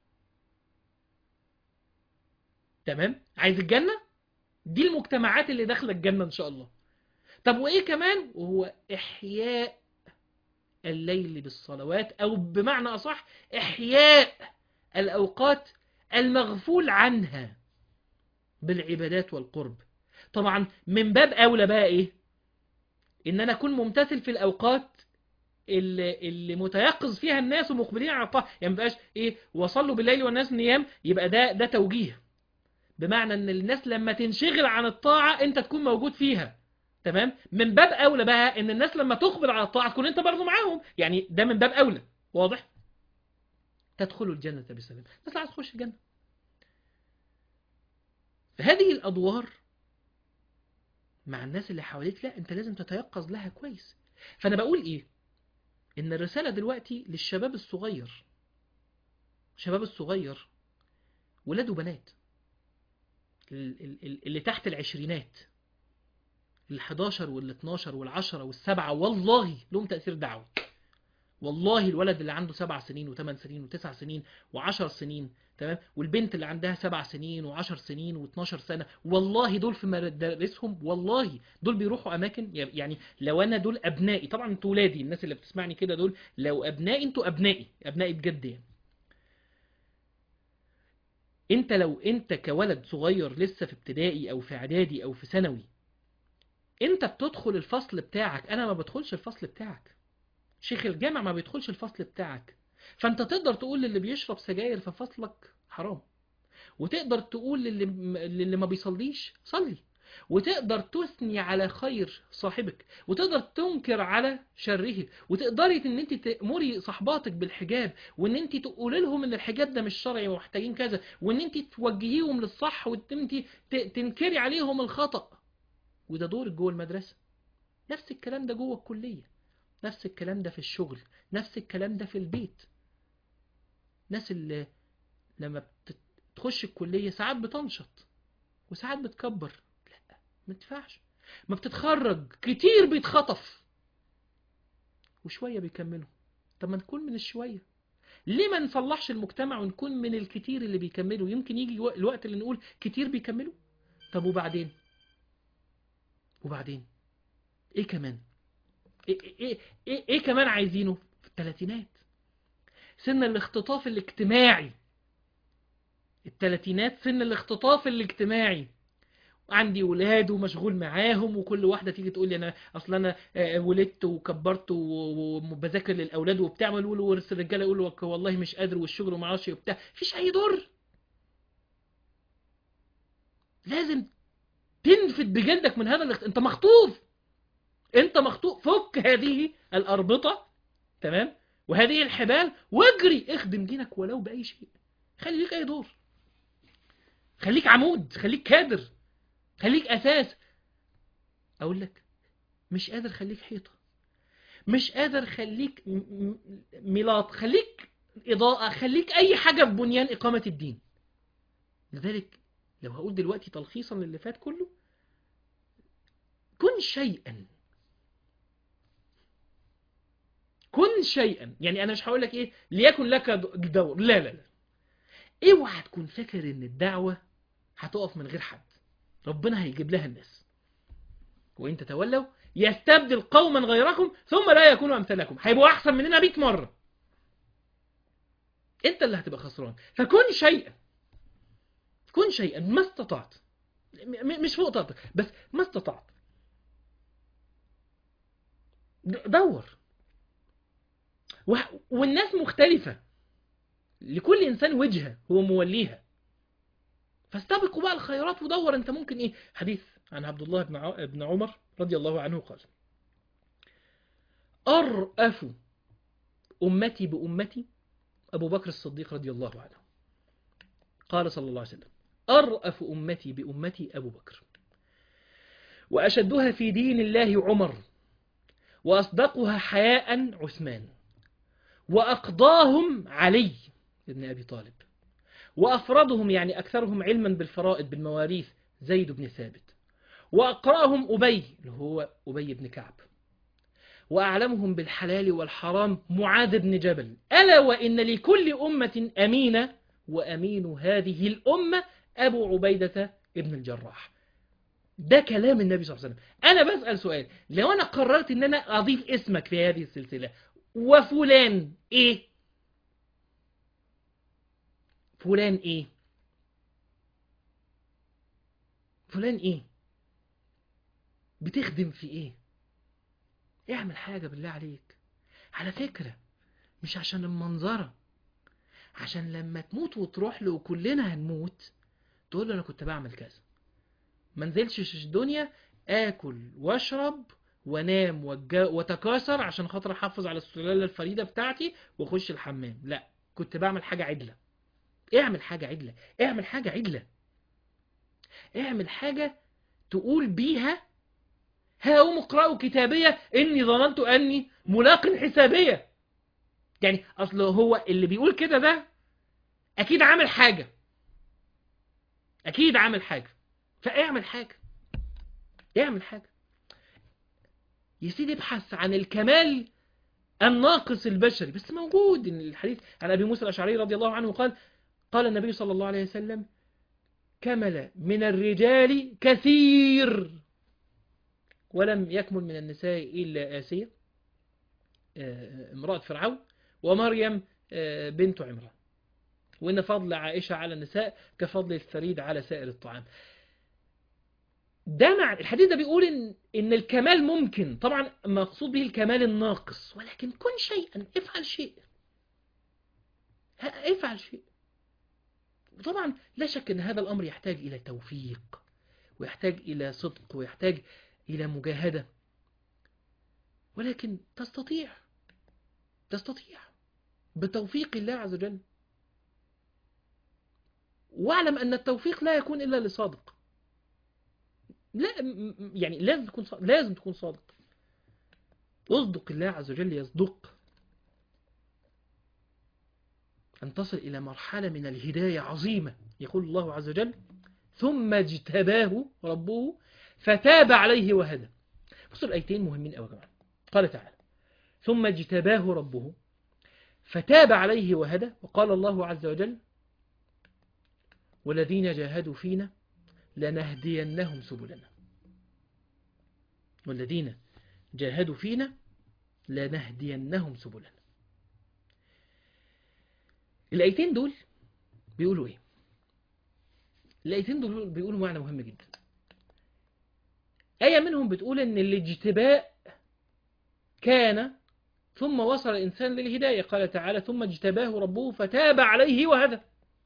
تمام عايز الجنة دي المجتمعات اللي داخله الجنة ان شاء الله طب وايه كمان وهو احياء الليل بالصلوات او بمعنى اصح احياء الاوقات المغفول عنها بالعبادات والقرب طبعا من باب اولى بقى ايه ان انا اكون ممتثل في الاوقات اللي, اللي متيقظ فيها الناس ومقبلين على الطاعه يعني ما بقاش ايه وصلوا بالليل والناس نيام يبقى ده ده توجيه بمعنى ان الناس لما تنشغل عن الطاعه انت تكون موجود فيها تمام من باب اولى بقى ان الناس لما تقبل على الطاعه تكون انت برضه معاهم يعني ده من باب اولى واضح تدخلوا الجنه بسلام الناس عايز تخش الجنه فهذه الادوار مع الناس اللي حواليك لا انت لازم تتيقظ لها كويس فانا بقول ايه ان الرسالة دلوقتي للشباب الصغير الشباب الصغير ولاد وبنات اللي تحت العشرينات ال11 وال12 وال10 والسبعة والله لهم تأثير دعوي والله الولد اللي عنده سبع سنين وثمان سنين وتسع سنين وعشر سنين تمام والبنت اللي عندها سبع سنين وعشر سنين و12 سنة والله دول في مدارسهم والله دول بيروحوا أماكن يعني لو أنا دول أبنائي طبعا انتوا ولادي الناس اللي بتسمعني كده دول لو أبنائي انتوا أبنائي أبنائي بجد يعني انت لو انت كولد صغير لسه في ابتدائي او في اعدادي او في ثانوي انت بتدخل الفصل بتاعك انا ما بدخلش الفصل بتاعك شيخ الجامع ما بيدخلش الفصل بتاعك فانت تقدر تقول للي بيشرب سجاير في فصلك حرام وتقدر تقول للي, للي ما بيصليش صلي وتقدر تثني على خير صاحبك وتقدر تنكر على شره وتقدري ان انت تأمري صحباتك بالحجاب وان انت تقولي لهم ان الحجاب ده مش شرعي ومحتاجين كذا وان انت توجهيهم للصح وان انت تنكري عليهم الخطأ وده دورك جوه المدرسة نفس الكلام ده جوه الكلية نفس الكلام ده في الشغل نفس الكلام ده في البيت الناس اللي لما بت- تخش الكلية ساعات بتنشط وساعات بتكبر لا ما تنفعش ما بتتخرج كتير بيتخطف وشوية بيكملوا طب ما نكون من الشوية ليه ما نصلحش المجتمع ونكون من الكتير اللي بيكملوا يمكن يجي الوق- الوقت اللي نقول كتير بيكملوا طب وبعدين وبعدين ايه كمان ايه, إيه, إيه, إيه كمان عايزينه في الثلاثينات سن الاختطاف الاجتماعي الثلاثينات سن الاختطاف الاجتماعي عندي ولاد ومشغول معاهم وكل واحده تيجي تقول لي انا اصل انا آه، ولدت وكبرت و- وبذاكر للاولاد وبتاع ويقولوا ورث الرجاله يقولوا لك والله مش قادر والشغل وما اعرفش وبتاع مفيش اي دور لازم تنفد بجلدك من هذا الاخت... انت مخطوف انت مخطوف فك هذه الاربطه تمام وهذه الحبال واجري اخدم دينك ولو باي شيء خلي ليك اي دور خليك عمود خليك كادر خليك اساس اقول لك مش قادر خليك حيطه مش قادر خليك م- م- ميلاط خليك اضاءه خليك اي حاجه في بنيان اقامه الدين لذلك لو هقول دلوقتي تلخيصا للي فات كله كن شيئا كن شيئا يعني انا مش هقول لك ايه ليكن لك دور لا لا لا اوعى تكون فاكر ان الدعوه هتقف من غير حد ربنا هيجيب لها الناس وان تتولوا يستبدل قوما غيركم ثم لا يكونوا امثالكم هيبقوا احسن مننا 100 مره انت اللي هتبقى خسران فكن شيئا كن شيئا ما استطعت م- م- مش فوق طاقتك بس ما استطعت د- دور وه- والناس مختلفة لكل إنسان وجهة هو موليها فاستبقوا بقى الخيرات ودور أنت ممكن إيه حديث عن عبد الله بن ع- بن عمر رضي الله عنه قال أرأف أمتي بأمتي أبو بكر الصديق رضي الله عنه قال صلى الله عليه وسلم أرأف أمتي بأمتي أبو بكر وأشدها في دين الله عمر وأصدقها حياء عثمان وأقضاهم علي ابن أبي طالب وأفرضهم يعني أكثرهم علما بالفرائض بالمواريث زيد بن ثابت وأقرأهم أبي اللي هو أبي بن كعب وأعلمهم بالحلال والحرام معاذ بن جبل ألا وإن لكل أمة أمينة وأمين هذه الأمة أبو عبيدة ابن الجراح ده كلام النبي صلى الله عليه وسلم أنا بسأل سؤال لو أنا قررت أن أنا أضيف اسمك في هذه السلسلة وفلان إيه فلان إيه فلان إيه بتخدم في إيه اعمل حاجة بالله عليك على فكرة مش عشان المنظرة عشان لما تموت وتروح له وكلنا هنموت تقول له انا كنت بعمل كذا ما نزلش الدنيا اكل واشرب وانام واتجا- واتكاثر عشان خاطر احافظ على السلالة الفريدة بتاعتي واخش الحمام لا كنت بعمل حاجة عدلة اعمل حاجة عدلة اعمل حاجة عدلة اعمل حاجة تقول بيها هاؤم اقرأوا كتابية إني ظننت أني ملاق حسابية يعني أصل هو اللي بيقول كده ده أكيد عامل حاجة أكيد عامل حاجة فاعمل حاجة اعمل حاجة يا سيدي ابحث عن الكمال الناقص البشري بس موجود إن الحديث عن أبي موسى الأشعري رضي الله عنه قال قال النبي صلى الله عليه وسلم كمل من الرجال كثير ولم يكمل من النساء إلا آسية آه، امرأة فرعون ومريم آه، بنت عمران وإن فضل عائشة على النساء كفضل الثريد على سائر الطعام ده مع الحديث ده بيقول إن, إن الكمال ممكن طبعا مقصود به الكمال الناقص ولكن كن شيئا افعل شيء ها- افعل شيء وطبعا لا شك أن هذا الأمر يحتاج إلى توفيق ويحتاج إلى صدق ويحتاج إلى مجاهدة ولكن تستطيع تستطيع بتوفيق الله عز وجل واعلم أن التوفيق لا يكون إلا لصادق لا م- م- يعني لازم تكون صادق لازم تكون صادق اصدق الله عز وجل يصدق أن تصل إلى مرحلة من الهداية عظيمة يقول الله عز وجل ثم اجتباه ربه فتاب عليه وهدى بصوا الآيتين مهمين أوي يا جماعة قال تعالى ثم اجتباه ربه فتاب عليه وهدى وقال الله عز وجل والذين جاهدوا فينا لنهدينهم سبلنا والذين جاهدوا فينا لنهدينهم سبلنا الآيتين دول بيقولوا إيه الآيتين دول بيقولوا معنى مهم جدا آية منهم بتقول إن الاجتباء كان ثم وصل الإنسان للهداية قال تعالى ثم اجتباه ربه فتاب عليه وهدى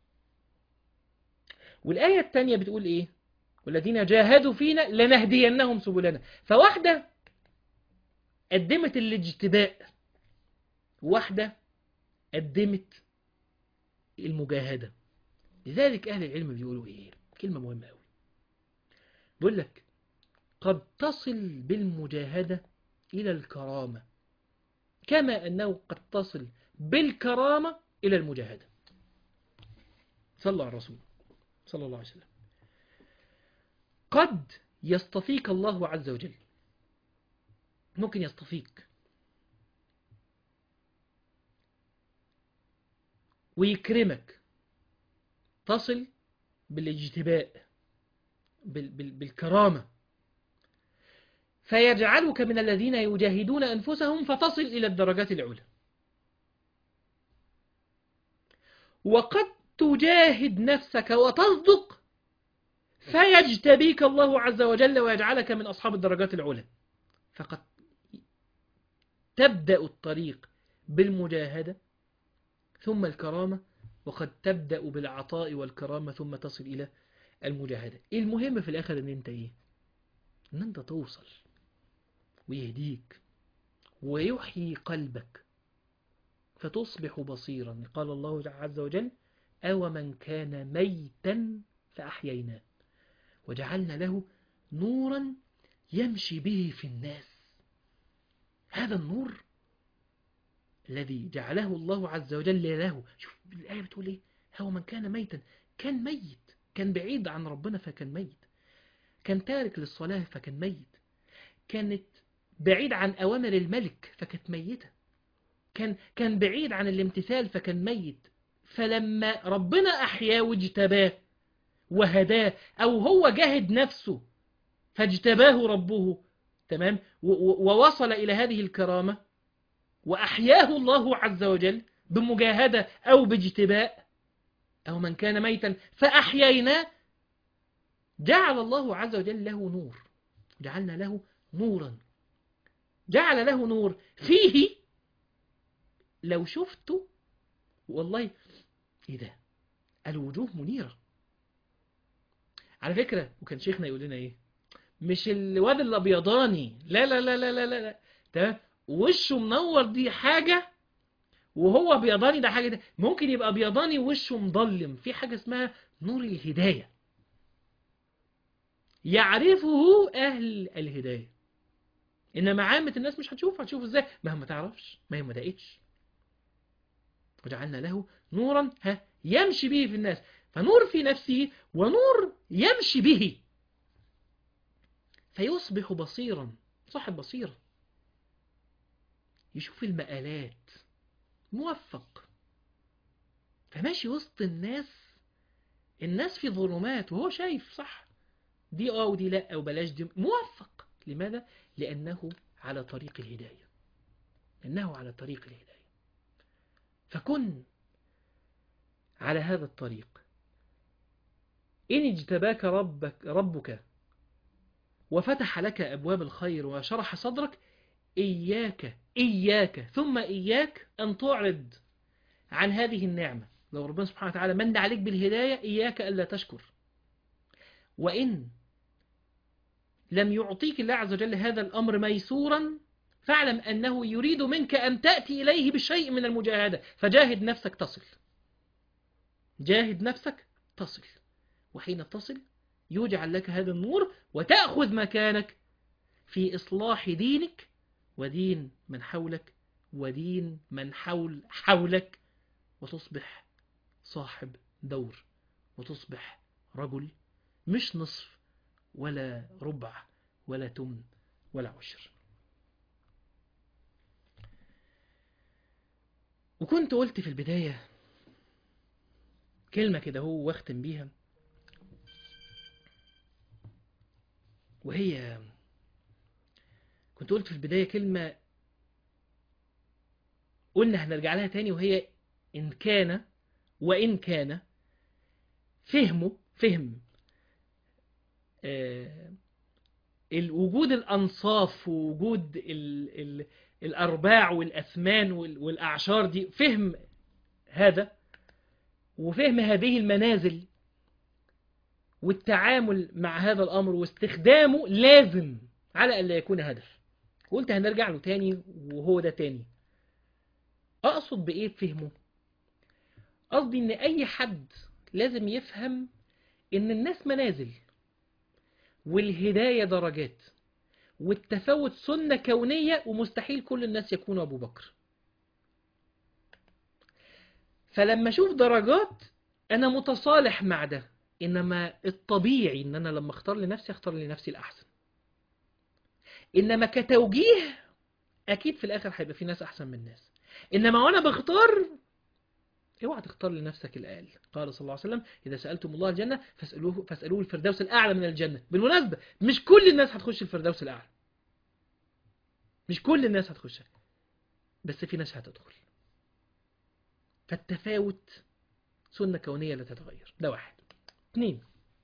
والآية الثانية بتقول إيه والذين جاهدوا فينا لنهدينهم سبلنا فواحدة قدمت الاجتباء واحدة قدمت المجاهدة لذلك أهل العلم بيقولوا إيه كلمة مهمة أوي بيقول لك قد تصل بالمجاهدة إلى الكرامة كما أنه قد تصل بالكرامة إلى المجاهدة صلى على الرسول صلى الله عليه وسلم قد يصطفيك الله عز وجل ممكن يصطفيك ويكرمك تصل بالاجتباء بال بال بالكرامة فيجعلك من الذين يجاهدون أنفسهم فتصل إلى الدرجات العلى وقد تجاهد نفسك وتصدق فيجتبيك الله عز وجل ويجعلك من أصحاب الدرجات العلى فقد تبدأ الطريق بالمجاهدة ثم الكرامة وقد تبدأ بالعطاء والكرامة ثم تصل إلى المجاهدة المهم في الآخر أن أنت إيه أن أنت توصل ويهديك ويحيي قلبك فتصبح بصيرا قال الله عز وجل أو من كان ميتا فأحييناه وجعلنا له نورا يمشي به في الناس هذا النور الذي جعله الله عز وجل له شوف الآية بتقول إيه هو من كان ميتا كان ميت كان بعيد عن ربنا فكان ميت كان تارك للصلاة فكان ميت كانت بعيد عن أوامر الملك فكانت ميتة كان كان بعيد عن الامتثال فكان ميت فلما ربنا أحياه واجتباه وهداه أو هو جاهد نفسه فاجتباه ربه تمام ووصل إلى هذه الكرامة وأحياه الله عز وجل بمجاهدة أو باجتباء أو من كان ميتا فأحييناه جعل الله عز وجل له نور جعلنا له نورا جعل له نور فيه لو شفته والله إيه ده الوجوه منيرة على فكرة وكان شيخنا يقول لنا إيه مش الواد الأبيضاني لا لا لا لا لا لا, لا. تمام وشه منور دي حاجة وهو بيضاني ده حاجة ده ممكن يبقى بيضاني وشه مضلم في حاجة اسمها نور الهداية يعرفه أهل الهداية إنما عامة الناس مش هتشوف هتشوف إزاي ما ما تعرفش ما هي ما دقتش وجعلنا له نورا ها يمشي به في الناس فنور في نفسه ونور يمشي به فيصبح بصيرا صاحب بصيرة يشوف المآلات موفق فماشي وسط الناس الناس في ظلمات وهو شايف صح دي اه ودي لا وبلاش دي موفق لماذا؟ لأنه على طريق الهداية إنه على طريق الهداية فكن على هذا الطريق إن اجتباك ربك, ربك وفتح لك أبواب الخير وشرح صدرك إياك إياك ثم إياك أن تعرض عن هذه النعمة لو ربنا سبحانه وتعالى من عليك بالهداية إياك ألا تشكر وإن لم يعطيك الله عز وجل هذا الأمر ميسورا فاعلم أنه يريد منك أن تأتي إليه بشيء من المجاهدة فجاهد نفسك تصل جاهد نفسك تصل وحين تصل يجعل لك هذا النور وتأخذ مكانك في إصلاح دينك ودين من حولك ودين من حول حولك وتصبح صاحب دور وتصبح رجل مش نصف ولا ربع ولا تمن ولا عشر وكنت قلت في البداية كلمة كده هو واختم بيها وهي كنت قلت في البداية كلمة قلنا هنرجع لها تاني وهي إن كان وإن كان فهمه فهم آه الوجود الأنصاف ووجود ال ال الأرباع والأثمان وال- والأعشار دي فهم هذا وفهم هذه المنازل والتعامل مع هذا الأمر واستخدامه لازم على أن لا يكون هدف قلت هنرجع له تاني وهو ده تاني أقصد بإيه بفهمه قصدي إن أي حد لازم يفهم إن الناس منازل والهداية درجات والتفاوت سنة كونية ومستحيل كل الناس يكونوا أبو بكر فلما أشوف درجات أنا متصالح مع ده إنما الطبيعي إن أنا لما أختار لنفسي أختار لنفسي الأحسن إنما كتوجيه أكيد في الآخر هيبقى في ناس أحسن من ناس إنما وأنا بختار اوعى تختار لنفسك الأقل قال صلى الله عليه وسلم إذا سألتم الله الجنة فاسألوه, فاسألوه الفردوس الأعلى من الجنة بالمناسبة مش كل الناس هتخش الفردوس الأعلى مش كل الناس هتخشها بس في ناس هتدخل فالتفاوت سنة كونية لا تتغير ده واحد اثنين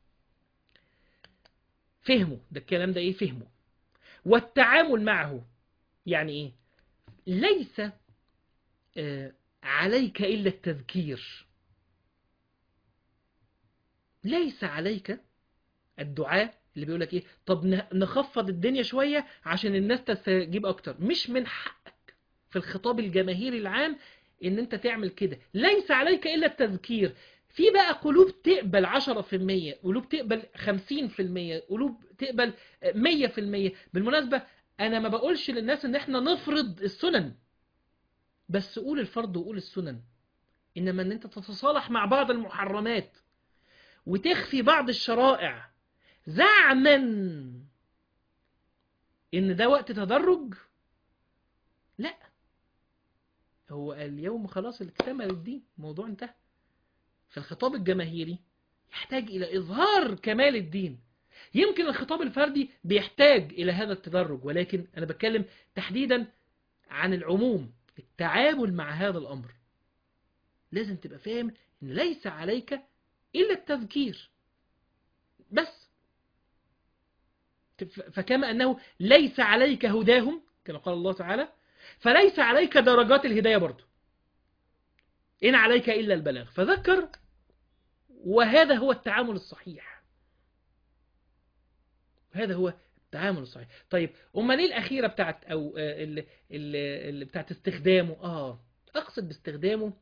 فهمه ده الكلام ده ايه فهمه والتعامل معه يعني ايه ليس آه عليك إلا التذكير ليس عليك الدعاء اللي بيقولك ايه طب نخفض الدنيا شوية عشان الناس تستجيب اكتر مش من حقك في الخطاب الجماهيري العام ان انت تعمل كده ليس عليك الا التذكير في بقى قلوب تقبل 10% قلوب تقبل 50% قلوب تقبل 100% بالمناسبة انا ما بقولش للناس ان احنا نفرض السنن بس قول الفرض وقول السنن انما ان انت تتصالح مع بعض المحرمات وتخفي بعض الشرائع زعما ان ده وقت تدرج لا هو اليوم خلاص اكتمل الدين الموضوع انتهى فالخطاب الجماهيري يحتاج الى اظهار كمال الدين يمكن الخطاب الفردي بيحتاج الى هذا التدرج ولكن انا بتكلم تحديدا عن العموم التعامل مع هذا الامر لازم تبقى فاهم ان ليس عليك الا التذكير بس فكما أنه ليس عليك هداهم كما قال الله تعالى فليس عليك درجات الهداية برضو إن عليك إلا البلاغ فذكر وهذا هو التعامل الصحيح هذا هو التعامل الصحيح طيب أما ليه الأخيرة بتاعت أو اللي, اللي بتاعت استخدامه آه أقصد باستخدامه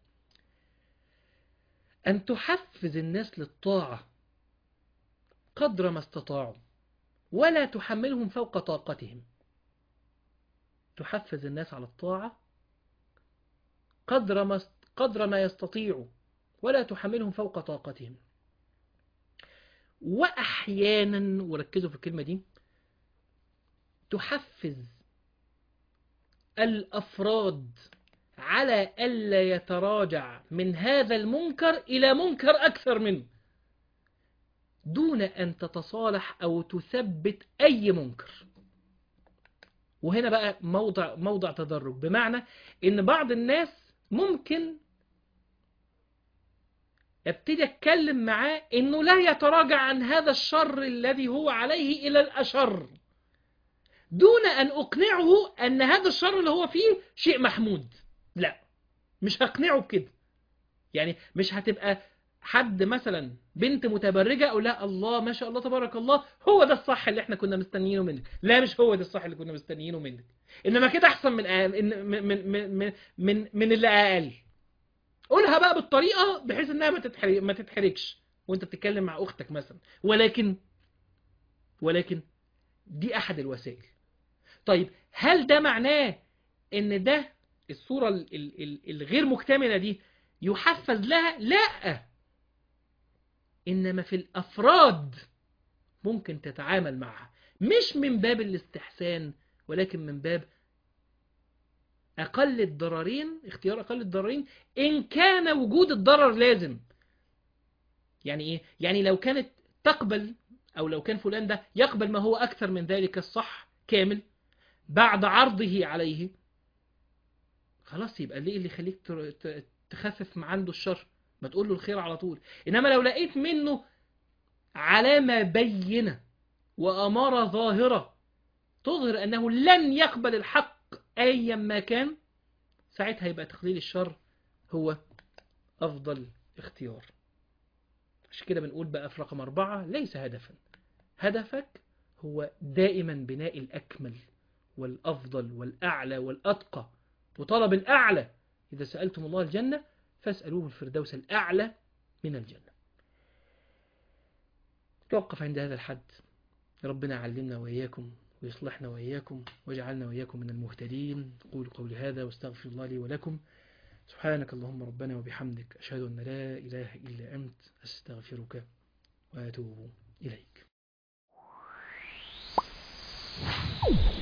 أن تحفز الناس للطاعة قدر ما استطاعوا ولا تحملهم فوق طاقتهم تحفز الناس على الطاعة قدر ما قدر ما يستطيعوا ولا تحملهم فوق طاقتهم وأحيانا وركزوا في الكلمة دي تحفز الأفراد على ألا يتراجع من هذا المنكر إلى منكر أكثر منه دون أن تتصالح أو تثبت أي منكر وهنا بقى موضع, موضع تدرج بمعنى أن بعض الناس ممكن ابتدي أتكلم معاه أنه لا يتراجع عن هذا الشر الذي هو عليه إلى الأشر دون أن أقنعه أن هذا الشر اللي هو فيه شيء محمود لا مش هقنعه بكده يعني مش هتبقى حد مثلا بنت متبرجة أقول لا الله ما شاء الله تبارك الله هو ده الصح اللي احنا كنا مستنيينه منك لا مش هو ده الصح اللي كنا مستنيينه منك إنما كده أحسن من أقل من من من من, من اللي أقل قولها بقى بالطريقة بحيث إنها ما تتحرك ما تتحركش وأنت بتتكلم مع أختك مثلا ولكن ولكن دي أحد الوسائل طيب هل ده معناه إن ده الصورة الغير مكتملة دي يحفز لها لا إنما في الأفراد ممكن تتعامل معها مش من باب الاستحسان ولكن من باب أقل الضررين اختيار أقل الضررين إن كان وجود الضرر لازم يعني إيه؟ يعني لو كانت تقبل أو لو كان فلان ده يقبل ما هو أكثر من ذلك الصح كامل بعد عرضه عليه خلاص يبقى ليه اللي يخليك تر- ت- تخفف من عنده الشر ما تقول له الخير على طول إنما لو لقيت منه علامة بينة وأمارة ظاهرة تظهر أنه لن يقبل الحق أيا ما كان ساعتها يبقى تقليل الشر هو أفضل اختيار عشان كده بنقول بقى في رقم أربعة ليس هدفا هدفك هو دائما بناء الأكمل والأفضل والأعلى والأتقى وطلب الأعلى إذا سألتم الله الجنة فاسألوه الفردوس الأعلى من الجنة توقف عند هذا الحد ربنا علمنا وإياكم ويصلحنا وإياكم واجعلنا وإياكم من المهتدين قول قولي هذا واستغفر الله لي ولكم سبحانك اللهم ربنا وبحمدك أشهد أن لا إله إلا أنت أستغفرك وأتوب إليك